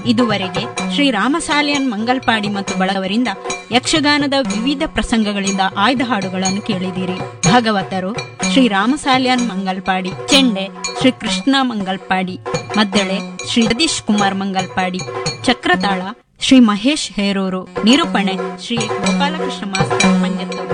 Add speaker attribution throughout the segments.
Speaker 1: ಇದುವರೆಗೆ ಶ್ರೀ ರಾಮಸಾಲಿಯನ್ ಮಂಗಲ್ಪಾಡಿ ಮತ್ತು ಬಳಗವರಿಂದ ಯಕ್ಷಗಾನದ ವಿವಿಧ ಪ್ರಸಂಗಗಳಿಂದ ಆಯ್ದ ಹಾಡುಗಳನ್ನು ಕೇಳಿದಿರಿ ಭಾಗವತರು ಶ್ರೀ ರಾಮಸಾಲಿಯನ್ ಮಂಗಲ್ಪಾಡಿ ಚೆಂಡೆ ಶ್ರೀ ಕೃಷ್ಣ ಮಂಗಲ್ಪಾಡಿ ಮದ್ದಳೆ ಶ್ರೀ ಜಗದೀಶ್ ಕುಮಾರ್ ಮಂಗಲ್ಪಾಡಿ ಚಕ್ರತಾಳ ಶ್ರೀ ಮಹೇಶ್ ಹೇರೂರು ನಿರೂಪಣೆ ಶ್ರೀ ಗೋಪಾಲಕೃಷ್ಣ ಮಾಸ್ತರ್ ಮಂಜತ್ತೂರು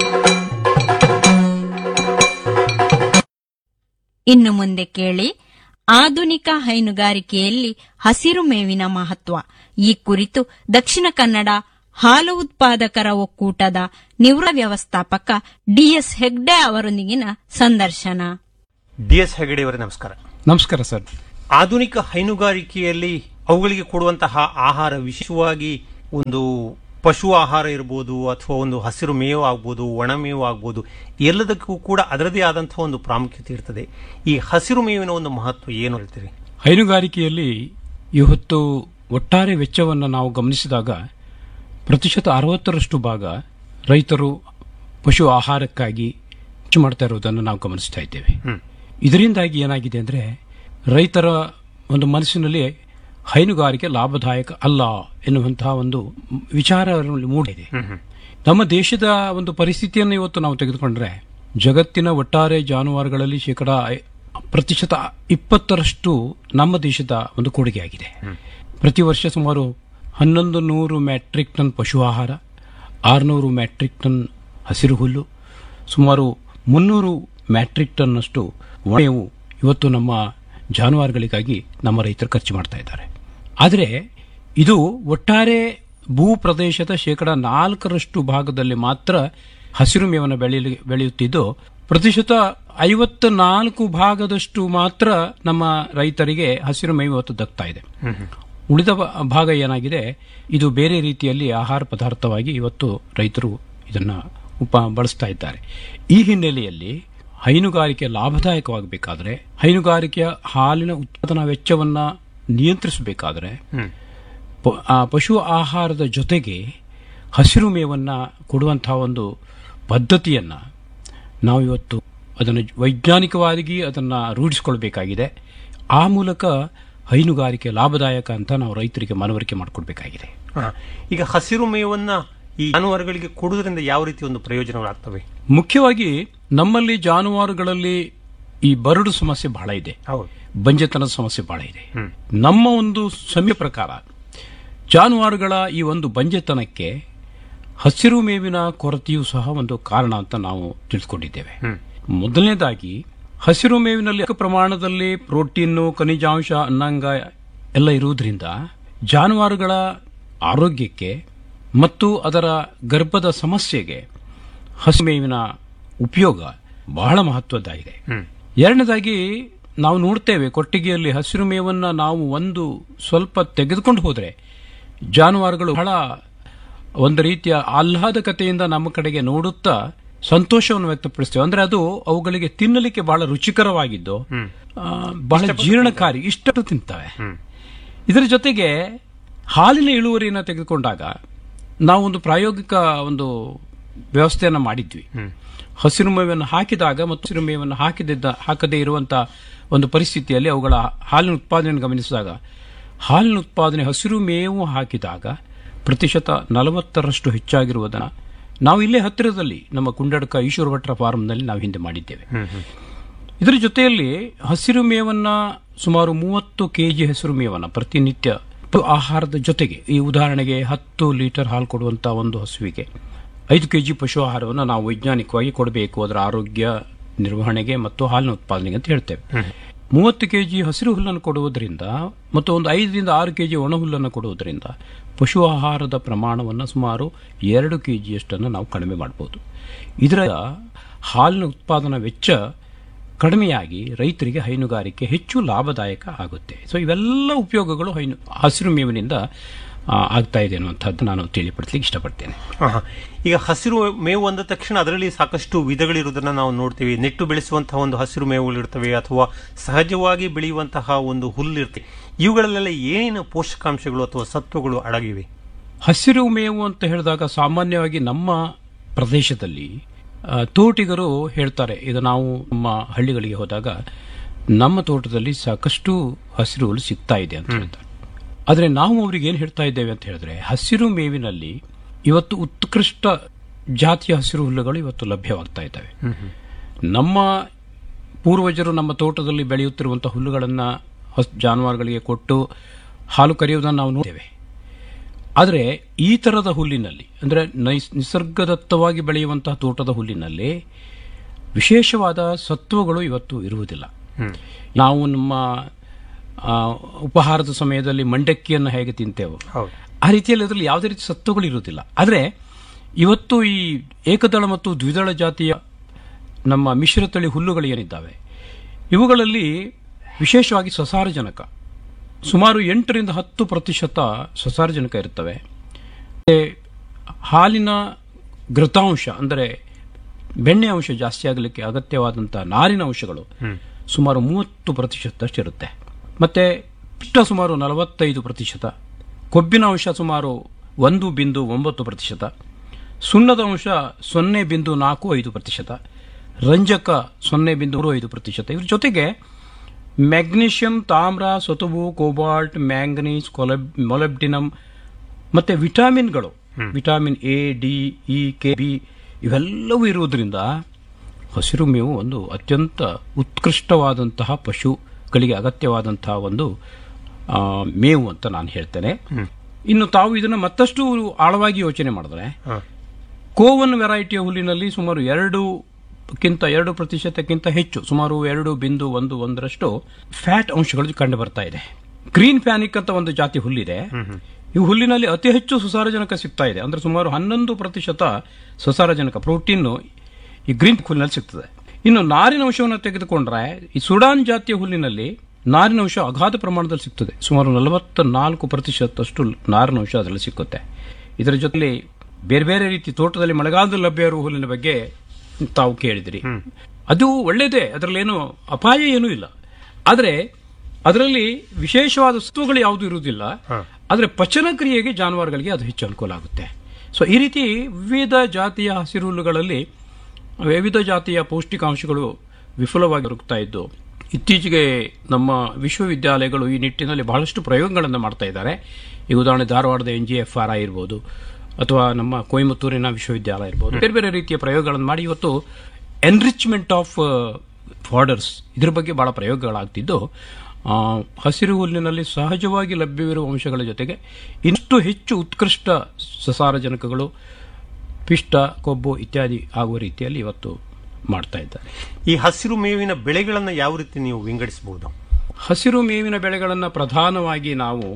Speaker 1: ಇನ್ನು ಮುಂದೆ ಕೇಳಿ ಆಧುನಿಕ ಹೈನುಗಾರಿಕೆಯಲ್ಲಿ ಹಸಿರು ಮೇವಿನ ಮಹತ್ವ ಈ ಕುರಿತು ದಕ್ಷಿಣ ಕನ್ನಡ ಹಾಲು ಉತ್ಪಾದಕರ ಒಕ್ಕೂಟದ ನಿವೃತ್ತ ವ್ಯವಸ್ಥಾಪಕ ಡಿಎಸ್ ಹೆಗ್ಡೆ ಅವರೊಂದಿಗಿನ ಸಂದರ್ಶನ
Speaker 2: ಡಿ ಎಸ್ ಹೆಗಡೆಯವರೇ ನಮಸ್ಕಾರ
Speaker 3: ನಮಸ್ಕಾರ ಸರ್
Speaker 2: ಆಧುನಿಕ ಹೈನುಗಾರಿಕೆಯಲ್ಲಿ ಅವುಗಳಿಗೆ ಕೊಡುವಂತಹ ಆಹಾರ ವಿಶೇಷವಾಗಿ ಒಂದು ಪಶು ಆಹಾರ ಇರ್ಬೋದು ಅಥವಾ ಒಂದು ಹಸಿರು ಮೇವು ಆಗ್ಬೋದು ಒಣ ಮೇವು ಆಗ್ಬೋದು ಎಲ್ಲದಕ್ಕೂ ಕೂಡ ಅದರದೇ ಆದಂತಹ ಒಂದು ಪ್ರಾಮುಖ್ಯತೆ ಇರ್ತದೆ ಈ ಹಸಿರು ಮೇವಿನ ಒಂದು ಮಹತ್ವ ಏನು ಹೇಳ್ತೀರಿ
Speaker 3: ಹೈನುಗಾರಿಕೆಯಲ್ಲಿ ಇವತ್ತು ಒಟ್ಟಾರೆ ವೆಚ್ಚವನ್ನು ನಾವು ಗಮನಿಸಿದಾಗ ಪ್ರತಿಶತ ಅರವತ್ತರಷ್ಟು ಭಾಗ ರೈತರು ಪಶು ಆಹಾರಕ್ಕಾಗಿ ಖರ್ಚು ಮಾಡ್ತಾ ಇರುವುದನ್ನು ನಾವು ಗಮನಿಸ್ತಾ ಇದ್ದೇವೆ ಇದರಿಂದಾಗಿ ಏನಾಗಿದೆ ಅಂದರೆ ರೈತರ ಒಂದು ಮನಸ್ಸಿನಲ್ಲಿ ಹೈನುಗಾರಿಕೆ ಲಾಭದಾಯಕ ಅಲ್ಲ ಎನ್ನುವಂತಹ ಒಂದು ವಿಚಾರ ಅವರಲ್ಲಿ ಮೂಡಿದೆ ನಮ್ಮ ದೇಶದ ಒಂದು ಪರಿಸ್ಥಿತಿಯನ್ನು ಇವತ್ತು ನಾವು ತೆಗೆದುಕೊಂಡ್ರೆ ಜಗತ್ತಿನ ಒಟ್ಟಾರೆ ಜಾನುವಾರುಗಳಲ್ಲಿ ಶೇಕಡ ಐ- ಪ್ರತಿಶತ ಇಪ್ಪತ್ತರಷ್ಟು ನಮ್ಮ ದೇಶದ ಒಂದು ಕೊಡುಗೆಯಾಗಿದೆ ಪ್ರತಿ ವರ್ಷ ಸುಮಾರು ಹನ್ನೊಂದು ನೂರು ಮ್ಯಾಟ್ರಿಕ್ ಟನ್ ಪಶು ಆಹಾರ ಆರುನೂರು ಮ್ಯಾಟ್ರಿಕ್ ಟನ್ ಹಸಿರು ಹುಲ್ಲು ಸುಮಾರು ಮುನ್ನೂರು ಮ್ಯಾಟ್ರಿಕ್ ಟನ್ನಷ್ಟು ಒಣವು ಇವತ್ತು ನಮ್ಮ ಜಾನುವಾರುಗಳಿಗಾಗಿ ನಮ್ಮ ರೈತರು ಖರ್ಚು ಮಾಡ್ತಾ ಇದ್ದಾರೆ ಆದರೆ ಇದು ಒಟ್ಟಾರೆ ಭೂ ಪ್ರದೇಶದ ಶೇಕಡ ನಾಲ್ಕರಷ್ಟು ಭಾಗದಲ್ಲಿ ಮಾತ್ರ ಹಸಿರು ಮೇವನ್ನು ಬೆಳೆಯಲಿ ಬೆಳೆಯುತ್ತಿದ್ದು ಪ್ರತಿಶತ ಐವತ್ತ ನಾಲ್ಕು ಭಾಗದಷ್ಟು ಮಾತ್ರ ನಮ್ಮ ರೈತರಿಗೆ ಹಸಿರು ಮೇವು ಇವತ್ತು ದಕ್ತಾ ಇದೆ ಉಳಿದ ಭಾ- ಭಾಗ ಏನಾಗಿದೆ ಇದು ಬೇರೆ ರೀತಿಯಲ್ಲಿ ಆಹಾರ ಪದಾರ್ಥವಾಗಿ ಇವತ್ತು ರೈತರು ಇದನ್ನ ಉಪ ಬಳಸ್ತಾ ಇದ್ದಾರೆ ಈ ಹಿನ್ನೆಲೆಯಲ್ಲಿ ಹೈನುಗಾರಿಕೆ ಲಾಭದಾಯಕವಾಗಬೇಕಾದ್ರೆ ಹೈನುಗಾರಿಕೆಯ ಹಾಲಿನ ಉತ್ಪಾದನಾ ವೆಚ್ಚವನ್ನ ನಿಯಂತ್ರಿಸಬೇಕಾದ್ರೆ ಪ- ಆ ಪಶು ಆಹಾರದ ಜೊತೆಗೆ ಹಸಿರು ಮೇವನ್ನ ಕೊಡುವಂತಹ ಒಂದು ಪದ್ಧತಿಯನ್ನ ನಾವು ಇವತ್ತು ಅದನ್ನು ವೈಜ್ಞಾನಿಕವಾಗಿ ಅದನ್ನು ರೂಢಿಸಿಕೊಳ್ಬೇಕಾಗಿದೆ ಆ ಮೂಲಕ ಹೈನುಗಾರಿಕೆ ಲಾಭದಾಯಕ ಅಂತ ನಾವು ರೈತರಿಗೆ ಮನವರಿಕೆ ಮಾಡಿಕೊಡ್ಬೇಕಾಗಿದೆ
Speaker 2: ಹ. ಈಗ ಹಸಿರು ಮೇವನ್ನ ಈ ಜಾನುವಾರುಗಳಿಗೆ ಕೊಡುವುದರಿಂದ ಯಾವ ರೀತಿ ಒಂದು ಪ್ರಯೋಜನಗಳಾಗ್ತವೆ
Speaker 3: ಮುಖ್ಯವಾಗಿ ನಮ್ಮಲ್ಲಿ ಜಾನುವಾರುಗಳಲ್ಲಿ ಈ ಬರಡು ಸಮಸ್ಯೆ ಬಹಳ ಇದೆ
Speaker 2: ಹೌದು
Speaker 3: ಬಂಜೆತನದ ಸಮಸ್ಯೆ ಬಹಳ ಇದೆ ನಮ್ಮ ಒಂದು ಸಮಯ ಪ್ರಕಾರ ಜಾನುವಾರುಗಳ ಈ ಒಂದು ಬಂಜೆತನಕ್ಕೆ ಹಸಿರು ಮೇವಿನ ಕೊರತೆಯೂ ಸಹ ಒಂದು ಕಾರಣ ಅಂತ ನಾವು ತಿಳಿದುಕೊಂಡಿದ್ದೇವೆ ಮೊದಲನೇದಾಗಿ ಹಸಿರು ಮೇವಿನಲ್ಲಿ ಅಧಿಕ ಪ್ರಮಾಣದಲ್ಲಿ ಪ್ರೋಟೀನು ಖನಿಜಾಂಶ ಅನ್ನಾಂಗ ಎಲ್ಲ ಇರುವುದರಿಂದ ಜಾನುವಾರುಗಳ ಆರೋಗ್ಯಕ್ಕೆ ಮತ್ತು ಅದರ ಗರ್ಭದ ಸಮಸ್ಯೆಗೆ ಹಸಿರು ಮೇವಿನ ಉಪಯೋಗ ಬಹಳ ಮಹತ್ವದ್ದಾಗಿದೆ ಎರಡನೇದಾಗಿ ನಾವು ನೋಡ್ತೇವೆ ಕೊಟ್ಟಿಗೆಯಲ್ಲಿ ಹಸಿರು ಮೇವನ್ನ ನಾವು ಒಂದು ಸ್ವಲ್ಪ ತೆಗೆದುಕೊಂಡು ಹೋದರೆ ಜಾನುವಾರುಗಳು ಬಹಳ ಒಂದು ರೀತಿಯ ಆಹ್ಲಾದಕತೆಯಿಂದ ನಮ್ಮ ಕಡೆಗೆ ನೋಡುತ್ತಾ ಸಂತೋಷವನ್ನು ವ್ಯಕ್ತಪಡಿಸ್ತೇವೆ ಅಂದ್ರೆ ಅದು ಅವುಗಳಿಗೆ ತಿನ್ನಲಿಕ್ಕೆ ಬಹಳ ರುಚಿಕರವಾಗಿದ್ದು ಆ, ಬಹಳ ಜೀರ್ಣಕಾರಿ ಇಷ್ಟಪಟ್ಟು ತಿಂತವೆ ಇದರ ಜೊತೆಗೆ ಹಾಲಿನ ಇಳುವರಿಯನ್ನು ತೆಗೆದುಕೊಂಡಾಗ ನಾವು ಒಂದು ಪ್ರಾಯೋಗಿಕ ಒಂದು ವ್ಯವಸ್ಥೆಯನ್ನು ಮಾಡಿದ್ವಿ ಹಸಿರು ಮೇವನ್ನು ಹಾಕಿದಾಗ ಮತ್ತು ಹಸಿರು ಮೇವನ್ನು ಹಾಕಿದ್ದ ಹಾಕದೇ ಇರುವಂತಹ ಒಂದು ಪರಿಸ್ಥಿತಿಯಲ್ಲಿ ಅವುಗಳ ಹಾಲಿನ ಉತ್ಪಾದನೆಯನ್ನು ಗಮನಿಸಿದಾಗ ಹಾಲಿನ ಉತ್ಪಾದನೆ ಹಸಿರು ಮೇವು ಹಾಕಿದಾಗ ಪ್ರತಿಶತ ನಲವತ್ತರಷ್ಟು ಹೆಚ್ಚಾಗಿರುವುದನ್ನು ನಾವು ಇಲ್ಲೇ ಹತ್ತಿರದಲ್ಲಿ ನಮ್ಮ ಕುಂಡಡ್ಕ ಈಶ್ವರ ಭಟ್ರ ಫಾರಂನಲ್ಲಿ ನಾವು ಹಿಂದೆ ಮಾಡಿದ್ದೇವೆ ಇದರ ಜೊತೆಯಲ್ಲಿ ಹಸಿರು ಮೇವನ್ನ ಸುಮಾರು ಮೂವತ್ತು ಕೆಜಿ ಹಸಿರು ಮೇವನ್ನ ಪ್ರತಿನಿತ್ಯ ಆಹಾರದ ಜೊತೆಗೆ ಈ ಉದಾಹರಣೆಗೆ ಹತ್ತು ಲೀಟರ್ ಹಾಲು ಕೊಡುವಂತಹ ಒಂದು ಹಸುವಿಗೆ ಐದು ಕೆಜಿ ಪಶು ಆಹಾರವನ್ನು ನಾವು ವೈಜ್ಞಾನಿಕವಾಗಿ ಕೊಡಬೇಕು ಅದರ ಆರೋಗ್ಯ ನಿರ್ವಹಣೆಗೆ ಮತ್ತು ಹಾಲಿನ ಉತ್ಪಾದನೆಗೆ ಅಂತ ಹೇಳ್ತೇವೆ ಮೂವತ್ತು ಕೆಜಿ ಹಸಿರು ಹುಲ್ಲನ್ನು ಕೊಡುವುದರಿಂದ ಮತ್ತು ಒಂದು ಐದರಿಂದ ಆರು ಕೆಜಿ ಒಣ ಹುಲ್ಲನ್ನು ಕೊಡುವುದರಿಂದ ಪಶು ಆಹಾರದ ಪ್ರಮಾಣವನ್ನು ಸುಮಾರು ಎರಡು ಕೆಜಿಯಷ್ಟನ್ನು ನಾವು ಕಡಿಮೆ ಮಾಡಬಹುದು ಇದರ ಹಾಲಿನ ಉತ್ಪಾದನಾ ವೆಚ್ಚ ಕಡಿಮೆಯಾಗಿ ರೈತರಿಗೆ ಹೈನುಗಾರಿಕೆ ಹೆಚ್ಚು ಲಾಭದಾಯಕ ಆಗುತ್ತೆ ಸೊ ಇವೆಲ್ಲ ಉಪಯೋಗಗಳು ಹೈನು ಹಸಿರು ಮೇವಿನಿಂದ ಆ, ಆಗ್ತಾ ಇದೆ ಅನ್ನುವಂಥದ್ದು ನಾನು ತಿಳಿಪಡಿಸಲಿಕ್ಕೆ ಇಷ್ಟಪಡ್ತೇನೆ
Speaker 2: ಆಹಾ. ಈಗ ಹಸಿರು ಮೇವು ಅಂದ ತಕ್ಷಣ ಅದರಲ್ಲಿ ಸಾಕಷ್ಟು ವಿಧಗಳಿರುವುದನ್ನ ನಾವು ನೋಡ್ತೀವಿ ನೆಟ್ಟು ಬೆಳೆಸುವಂತಹ ಒಂದು ಹಸಿರು ಮೇವುಗಳಿರ್ತವೆ ಅಥವಾ ಸಹಜವಾಗಿ ಬೆಳೆಯುವಂತಹ ಒಂದು ಹುಲ್ಲಿರ್ತವೆ ಇವುಗಳಲ್ಲೆಲ್ಲ ಏನೇನು ಪೋಷಕಾಂಶಗಳು ಅಥವಾ ಸತ್ವಗಳು ಅಡಗಿವೆ
Speaker 3: ಹಸಿರು ಮೇವು ಅಂತ ಹೇಳಿದಾಗ ಸಾಮಾನ್ಯವಾಗಿ ನಮ್ಮ ಪ್ರದೇಶದಲ್ಲಿ ಆ, ತೋಟಿಗರು ಹೇಳ್ತಾರೆ ಈಗ ನಾವು ನಮ್ಮ ಹಳ್ಳಿಗಳಿಗೆ ಹೋದಾಗ ನಮ್ಮ ತೋಟದಲ್ಲಿ ಸಾಕಷ್ಟು ಹಸಿರು ಹುಲ್ಲು ಸಿಗ್ತಾ ಇದೆ ಅಂತ ಹೇಳ್ತಾರೆ ಆದರೆ ನಾವು ಅವರಿಗೆ ಏನು ಹೇಳ್ತಾ ಇದ್ದೇವೆ ಅಂತ ಹೇಳಿದ್ರೆ ಹಸಿರು ಮೇವಿನಲ್ಲಿ ಇವತ್ತು ಉತ್ಕೃಷ್ಟ ಜಾತಿಯ ಹಸಿರು ಹುಲ್ಲುಗಳು ಇವತ್ತು ಲಭ್ಯವಾಗ್ತಾ ಇದ್ದಾವೆ ನಮ್ಮ ಪೂರ್ವಜರು ನಮ್ಮ ತೋಟದಲ್ಲಿ ಬೆಳೆಯುತ್ತಿರುವಂತಹ ಹುಲ್ಲುಗಳನ್ನು ಹಸ್ ಜಾನುವಾರುಗಳಿಗೆ ಕೊಟ್ಟು ಹಾಲು ಕರೆಯುವುದನ್ನು ನಾವು ನೋಡ್ತೇವೆ ಆದರೆ ಈ ತರದ ಹುಲ್ಲಿನಲ್ಲಿ ಅಂದರೆ ನೈಸ್ ನಿಸರ್ಗದತ್ತವಾಗಿ ಬೆಳೆಯುವಂತಹ ತೋಟದ ಹುಲ್ಲಿನಲ್ಲಿ ವಿಶೇಷವಾದ ಸತ್ವಗಳು ಇವತ್ತು ಇರುವುದಿಲ್ಲ ನಾವು ನಮ್ಮ ಆ, ಉಪಹಾರದ ಸಮಯದಲ್ಲಿ ಮಂಡಕ್ಕಿಯನ್ನು ಹೇಗೆ ತಿಂತೇವೋ
Speaker 2: ಹೌದು
Speaker 3: ಆ ರೀತಿಯಲ್ಲಿ ಅದರಲ್ಲಿ ಯಾವುದೇ ರೀತಿ ಸತ್ವಗಳು ಇರುವುದಿಲ್ಲ ಆದರೆ ಇವತ್ತು ಈ ಏಕದಳ ಮತ್ತು ದ್ವಿದಳ ಜಾತಿಯ ನಮ್ಮ ಮಿಶ್ರತಳಿ ಹುಲ್ಲುಗಳು ಏನಿದ್ದಾವೆ ಇವುಗಳಲ್ಲಿ ವಿಶೇಷವಾಗಿ ಸಸಾರಜನಕ ಸುಮಾರು ಎಂಟರಿಂದ ಹತ್ತು ಪ್ರತಿಶತ ಸಸಾರಜನಕ ಇರುತ್ತವೆ ಮತ್ತೆ ಹಾಲಿನ ಘೃತಾಂಶ ಅಂದರೆ ಬೆಣ್ಣೆ ಅಂಶ ಜಾಸ್ತಿ ಆಗಲಿಕ್ಕೆ ಅಗತ್ಯವಾದಂತಹ ನಾರಿನ ಅಂಶಗಳು ಸುಮಾರು ಮೂವತ್ತು ಪ್ರತಿಶತದಷ್ಟು ಇರುತ್ತೆ ಮತ್ತೆ ಪಿಷ್ಟ ಸುಮಾರು ನಲವತ್ತೈದು ಪ್ರತಿಶತ ಕೊಬ್ಬಿನ ಅಂಶ ಸುಮಾರು ಒಂದು ಬಿಂದು ಒಂಬತ್ತು ಪ್ರತಿಶತ ಸುಣ್ಣದ ಅಂಶ ಸೊನ್ನೆ ಬಿಂದು ನಾಲ್ಕು ಐದು ಪ್ರತಿಶತ ರಂಜಕ ಸೊನ್ನೆ ಬಿಂದು ಮೂರು ಐದು ಪ್ರತಿಶತ ಇದ್ರ ಜೊತೆಗೆ ಮ್ಯಾಗ್ನೀಷಿಯಂ ತಾಮ್ರ ಸತುವು ಕೋಬಾಲ್ಟ್ ಮ್ಯಾಂಗನೀಸ್ ಕೊಲೆಬ್ ಮೊಲೆಬ್ಡಿನಮ್ ಮತ್ತೆ ವಿಟಾಮಿನ್ಗಳು vitamin A D E K B ಇವೆಲ್ಲವೂ ಇರುವುದರಿಂದ ಹಸಿರು ಮೇವು ಒಂದು ಅತ್ಯಂತ ಉತ್ಕೃಷ್ಟವಾದಂತಹ ಪಶುಗಳಿಗೆ ಅಗತ್ಯವಾದಂತಹ ಒಂದು ಆ, ಮೇವು ಅಂತ ನಾನು ಹೇಳ್ತೇನೆ ಇನ್ನು ತಾವು ಇದನ್ನು ಮತ್ತಷ್ಟು ಆಳವಾಗಿ ಯೋಚನೆ ಮಾಡಿದ್ರೆ
Speaker 2: ಹ.
Speaker 3: ಕೋವನ್ ವೆರೈಟಿಯ ಹುಲ್ಲಿನಲ್ಲಿ ಸುಮಾರು ಎರಡು ಕ್ಕಿಂತ ಎರಡು ಪ್ರತಿಶತಕ್ಕಿಂತ ಹೆಚ್ಚು ಸುಮಾರು ಎರಡು ಬಿಂದು ಒಂದು ಒಂದರಷ್ಟು ಫ್ಯಾಟ್ ಅಂಶಗಳು ಕಂಡು ಬರ್ತಾ ಇದೆ ಗ್ರೀನ್ ಪ್ಯಾನಿಕ್ ಅಂತ ಒಂದು ಜಾತಿ ಹುಲ್ಲಿದೆ ಈ ಹುಲ್ಲಿನಲ್ಲಿ ಅತಿ ಹೆಚ್ಚು ಸುಸಾರಜನಕ ಸಿಗ್ತಾ ಇದೆ ಅಂದ್ರೆ ಸುಮಾರು ಹನ್ನೊಂದು ಪ್ರತಿಶತ ಸುಸಾರಜನಕ ಪ್ರೋಟೀನ್ ಈ ಗ್ರೀನ್ ಹುಲ್ಲಿನಲ್ಲಿ ಸಿಗ್ತದೆ ಇನ್ನು ನಾರಿನ ಅಂಶವನ್ನು ತೆಗೆದುಕೊಂಡ್ರೆ ಈ ಸುಡಾನ್ ಜಾತಿಯ ಹುಲ್ಲಿನಲ್ಲಿ ನಾರಿನ ಅಂಶ ಅಗಾಧ ಪ್ರಮಾಣದಲ್ಲಿ ಸಿಗ್ತದೆ ಸುಮಾರು ನಲವತ್ತ ನಾಲ್ಕು ಪ್ರತಿಶತಷ್ಟು ನಾರಿನ ಅಂಶ ಅದರಲ್ಲಿ ಸಿಕ್ಕುತ್ತೆ ಇದರ ಜೊತೆಲಿ ಬೇರೆ ಬೇರೆ ರೀತಿ ತೋಟದಲ್ಲಿ ಮಳೆಗಾಲದಲ್ಲಿ ಲಭ್ಯ ಇರುವ ಹುಲ್ಲಿನ ಬಗ್ಗೆ ತಾವು ಕೇಳಿದಿರಿ ಅದು ಒಳ್ಳೆಯದೇ ಅದರಲ್ಲೇನು ಅಪಾಯ ಏನೂ ಇಲ್ಲ ಆದರೆ ಅದರಲ್ಲಿ ವಿಶೇಷವಾದ ಸತ್ವಗಳು ಯಾವುದು ಇರುವುದಿಲ್ಲ ಆದರೆ ಪಚನ ಕ್ರಿಯೆಗೆ ಜಾನುವಾರುಗಳಿಗೆ ಅದು ಹೆಚ್ಚು ಅನುಕೂಲ ಆಗುತ್ತೆ ಸೊ ಈ ರೀತಿ ವಿವಿಧ ಜಾತಿಯ ಹಸಿರು ಹುಲ್ಲುಗಳಲ್ಲಿ ವಿವಿಧ ಜಾತಿಯ ಪೌಷ್ಟಿಕಾಂಶಗಳು ವಿಫಲವಾಗಿ ದೊರಕ್ತಾ ಇದ್ದು ಇತ್ತೀಚೆಗೆ ನಮ್ಮ ವಿಶ್ವವಿದ್ಯಾಲಯಗಳು ಈ ನಿಟ್ಟಿನಲ್ಲಿ ಬಹಳಷ್ಟು ಪ್ರಯೋಗಗಳನ್ನು ಮಾಡ್ತಾ ಇದ್ದಾರೆ ಈಗ ಉದಾಹರಣೆ ಧಾರವಾಡದ N G F R I ಇರ್ಬೋದು ಅಥವಾ ನಮ್ಮ ಕೊಯಮತ್ತೂರಿನ ವಿಶ್ವವಿದ್ಯಾಲಯ ಇರ್ಬೋದು ಬೇರೆ ಬೇರೆ ರೀತಿಯ ಪ್ರಯೋಗಗಳನ್ನು ಮಾಡಿ ಇವತ್ತು ಎನ್ರಿಚ್ಮೆಂಟ್ ಆಫ್ ಫಾರ್ಡರ್ಸ್ ಇದ್ರ ಬಗ್ಗೆ ಬಹಳ ಪ್ರಯೋಗಗಳಾಗ್ತಿದ್ದು ಆ, ಹಸಿರು ಹುಲ್ಲಿನಲ್ಲಿ ಸಹಜವಾಗಿ ಲಭ್ಯವಿರುವ ಅಂಶಗಳ ಜೊತೆಗೆ ಇನ್ನಷ್ಟು ಹೆಚ್ಚು ಉತ್ಕೃಷ್ಟ ಸಸಾರಜನಕಗಳು ಪಿಷ್ಟ ಕೊಬ್ಬು ಇತ್ಯಾದಿ ಆಗುವ ರೀತಿಯಲ್ಲಿ ಇವತ್ತು ಮಾಡ್ತಾ ಇದ್ದಾರೆ
Speaker 2: ಈ ಹಸಿರು ಮೇವಿನ ಬೆಳೆಗಳನ್ನ ಯಾವ ರೀತಿ ನೀವು ವಿಂಗಡಿಸಬಹುದು
Speaker 3: ಹಸಿರು ಮೇವಿನ ಬೆಳೆಗಳನ್ನು ಪ್ರಧಾನವಾಗಿ ನಾವು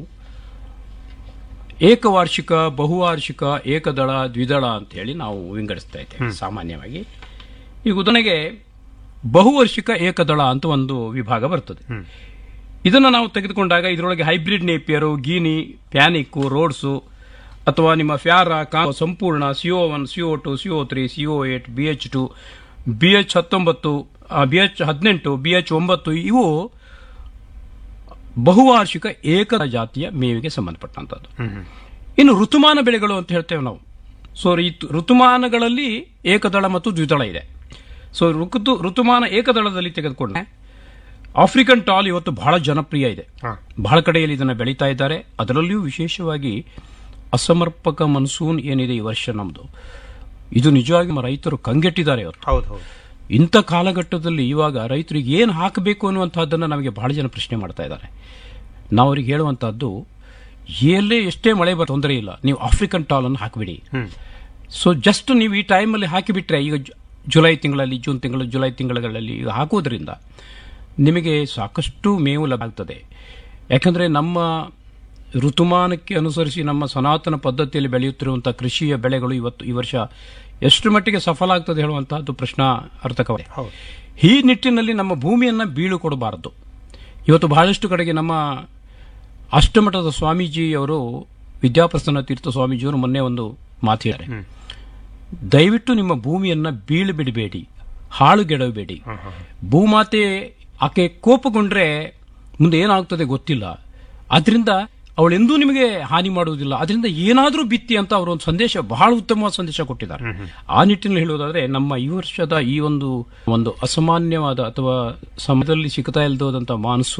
Speaker 3: ಏಕವಾರ್ಷಿಕ ಬಹುವಾರ್ಷಿಕ ಏಕದಳ ದ್ವಿದಳ ಅಂತ ಹೇಳಿ ನಾವು ವಿಂಗಡಿಸ್ತಾ ಇದ್ದೇವೆ ಸಾಮಾನ್ಯವಾಗಿ ಈಗ ಉದಾಹರಣೆಗೆ ಬಹುವಾರ್ಷಿಕ ಏಕದಳ ಅಂತ ಒಂದು ವಿಭಾಗ ಬರ್ತದೆ ಇದನ್ನು ನಾವು ತೆಗೆದುಕೊಂಡಾಗ ಇದರೊಳಗೆ hybrid napier guinea panic Rhodes ಅಥವಾ ನಿಮ್ಮ ಫ್ಯಾರ ಕಾ ಸಂಪೂರ್ಣ CO one CO two CO three CO eight B H two B H ಹತ್ತೊಂಬತ್ತು ಬಿ ಎಚ್ ಹದಿನೆಂಟು ಬಿ ಎಚ್ ಒಂಬತ್ತು ಇವು ಬಹುವಾರ್ಷಿಕ ಏಕ ಜಾತಿಯ ಮೇವಿಗೆ ಸಂಬಂಧಪಟ್ಟಂತದ್ದು ಇನ್ನು ಋತುಮಾನ ಬೆಳೆಗಳು ಅಂತ ಹೇಳ್ತೇವೆ ನಾವು ಸೊ ಋತು- ಋತುಮಾನಗಳಲ್ಲಿ ಏಕದಳ ಮತ್ತು ದ್ವಿದಳ ಇದೆ ಸೊ ಋತು ಋತುಮಾನ ಏಕದಳದಲ್ಲಿ ತೆಗೆದುಕೊಂಡ್ರೆ ಆಫ್ರಿಕನ್ ಟಾಲ್ ಇವತ್ತು ಬಹಳ ಜನಪ್ರಿಯ ಇದೆ ಬಹಳ ಕಡೆಯಲ್ಲಿ ಇದನ್ನು ಬೆಳೀತಾ ಇದ್ದಾರೆ ಅದರಲ್ಲಿಯೂ ವಿಶೇಷವಾಗಿ ಅಸಮರ್ಪಕ ಮನ್ಸೂನ್ ಏನಿದೆ ಈ ವರ್ಷ ನಮ್ಮದು ಇದು ನಿಜವಾಗಿ ನಮ್ಮ ರೈತರು ಕಂಗೆಟ್ಟಿದ್ದಾರೆ ಇವತ್ತು
Speaker 2: ಹೌದು ಹೌದು
Speaker 3: ಇಂಥ ಕಾಲಘಟ್ಟದಲ್ಲಿ ಇವಾಗ ರೈತರಿಗೆ ಏನು ಹಾಕಬೇಕು ಅನ್ನುವಂಥದ್ದನ್ನು ನಮಗೆ ಬಹಳ ಜನ ಪ್ರಶ್ನೆ ಮಾಡ್ತಾ ಇದ್ದಾರೆ ನಾವು ಅವ್ರಿಗೆ ಹೇಳುವಂತಹದ್ದು ಎಲ್ಲೇ ಎಷ್ಟೇ ಮಳೆ ಬರೋ ತೊಂದರೆ ಇಲ್ಲ ನೀವು ಆಫ್ರಿಕನ್ ಟಾಲ್ ಅನ್ನು ಹಾಕಿಬಿಡಿ ಸೊ ಜಸ್ಟ್ ನೀವು ಈ ಟೈಮಲ್ಲಿ ಹಾಕಿಬಿಟ್ರೆ ಈಗ ಜು- ಜುಲೈ ತಿಂಗಳಲ್ಲಿ ಜೂನ್ ತಿಂಗಳು ಜುಲೈ ತಿಂಗಳಲ್ಲಿ ಈಗ ಹಾಕೋದ್ರಿಂದ ನಿಮಗೆ ಸಾಕಷ್ಟು ಮೇವು ಲಭ್ಯ ಆಗ್ತದೆ ಯಾಕಂದರೆ ನಮ್ಮ ಋತುಮಾನಕ್ಕೆ ಅನುಸರಿಸಿ ನಮ್ಮ ಸನಾತನ ಪದ್ಧತಿಯಲ್ಲಿ ಬೆಳೆಯುತ್ತಿರುವಂತಹ ಕೃಷಿಯ ಬೆಳೆಗಳು ಇವತ್ತು ಈ ವರ್ಷ ಎಷ್ಟು ಮಟ್ಟಿಗೆ ಸಫಲ ಆಗ್ತದೆ ಹೇಳುವಂತಹದ್ದು ಪ್ರಶ್ನ ಅರ್ಥಕವೇ
Speaker 2: ಹೌದು.
Speaker 3: ಈ ನಿಟ್ಟಿನಲ್ಲಿ ನಮ್ಮ ಭೂಮಿಯನ್ನ ಬೀಳು ಕೊಡಬಾರದು ಇವತ್ತು ಬಹಳಷ್ಟು ಕಡೆಗೆ ನಮ್ಮ ಅಷ್ಟಮಠದ ಸ್ವಾಮೀಜಿಯವರು ವಿದ್ಯಾಪ್ರಸನ್ನ ತೀರ್ಥ ಸ್ವಾಮೀಜಿಯವರು ಮೊನ್ನೆ ಒಂದು ಮಾತು ಹೇಳಿದ್ದಾರೆ ದಯವಿಟ್ಟು ನಿಮ್ಮ ಭೂಮಿಯನ್ನ ಬೀಳು ಬಿಡಬೇಡಿ ಹಾಳುಗೆಡಬೇಡಿ ಭೂಮಾತೆ ಆಕೆ ಕೋಪಗೊಂಡ್ರೆ ಮುಂದೆ ಏನಾಗ್ತದೆ ಗೊತ್ತಿಲ್ಲ ಆದ್ರಿಂದ ಅವಳೆಂದೂ ನಿಮಗೆ ಹಾನಿ ಮಾಡುವುದಿಲ್ಲ ಅದರಿಂದ ಏನಾದರೂ ಬಿತ್ತಿ ಅಂತ ಅವರು ಒಂದು ಸಂದೇಶ ಬಹಳ ಉತ್ತಮವಾದ ಸಂದೇಶ ಕೊಟ್ಟಿದ್ದಾರೆ ಆ ನಿಟ್ಟಿನಲ್ಲಿ ಹೇಳುವುದಾದ್ರೆ ನಮ್ಮ ಈ ವರ್ಷದ ಈ ಒಂದು ಒಂದು ಅಸಾಮಾನ್ಯವಾದ ಅಥವಾ ಸಮಯದಲ್ಲಿ ಸಿಗ್ತಾ ಇಲ್ಲದಂತ ಮಾನ್ಸೂನ್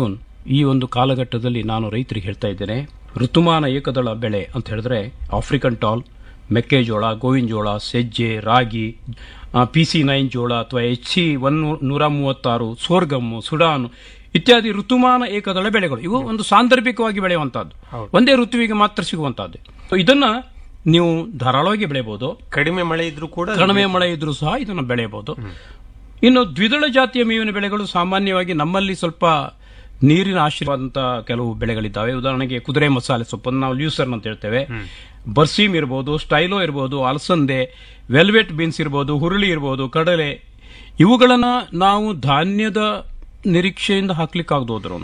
Speaker 3: ಈ ಒಂದು ಕಾಲಘಟ್ಟದಲ್ಲಿ ನಾನು ರೈತರಿಗೆ ಹೇಳ್ತಾ ಇದ್ದೇನೆ ಋತುಮಾನ ಏಕದಳ ಬೆಳೆ ಅಂತ ಹೇಳಿದ್ರೆ ಆಫ್ರಿಕನ್ ಟಾಲ್ ಮೆಕ್ಕೆಜೋಳ ಗೋವಿನ ಜೋಳ ಸಜ್ಜೆ ರಾಗಿ ಪಿ ಸಿ ನೈನ್ ಜೋಳ ಅಥವಾ ಎಚ್ ಸಿ ಒನ್ ನೂರ ಮೂವತ್ತಾರು ಸೋರ್ಗಮ್ಮು ಸುಡಾನು ಇತ್ಯಾದಿ ಋತುಮಾನ ಏಕದಳ ಬೆಳೆಗಳು ಇವು ಒಂದು ಸಾಂದರ್ಭಿಕವಾಗಿ ಬೆಳೆಯುವಂತಹದ್ದು ಒಂದೇ ಋತುವಿಗೆ ಮಾತ್ರ ಸಿಗುವಂತಹದ್ದು So ಇದನ್ನ ನೀವು ಧಾರಾಳವಾಗಿ ಬೆಳೆಯಬಹುದು
Speaker 2: ಕಡಿಮೆ ಮಳೆ ಇದ್ರೂ ಕೂಡ
Speaker 3: ಕಡಿಮೆ ಮಳೆ ಇದ್ರೂ ಸಹ ಇದನ್ನು ಬೆಳೆಯಬಹುದು ಇನ್ನು ದ್ವಿದಳ ಜಾತಿಯ ಮೇವಿನ ಬೆಳೆಗಳು ಸಾಮಾನ್ಯವಾಗಿ ನಮ್ಮಲ್ಲಿ ಸ್ವಲ್ಪ ನೀರಿನ ಆಶ್ರಯವಾದಂತಹ ಕೆಲವು ಬೆಳೆಗಳಿದ್ದಾವೆ ಉದಾಹರಣೆಗೆ ಕುದುರೆ ಮಸಾಲೆ ಸೊಪ್ಪನ್ನು ನಾವು ಲ್ಯೂಸರ್ನ್ ಅಂತ ಹೇಳ್ತೇವೆ ಬರ್ಸೀಮ್ ಇರಬಹುದು ಸ್ಟೈಲೋ ಇರಬಹುದು ಅಲಸಂದೆ ವೆಲ್ವೆಟ್ ಬೀನ್ಸ್ ಇರಬಹುದು ಹುರುಳಿ ಇರಬಹುದು ಕಡಲೆ ಇವುಗಳನ್ನ ನಾವು ಧಾನ್ಯದ ನಿರೀಕ್ಷೆಯಿಂದ ಹಾಕ್ಲಿಕ್ಕಾಗದೋದ್ರೂ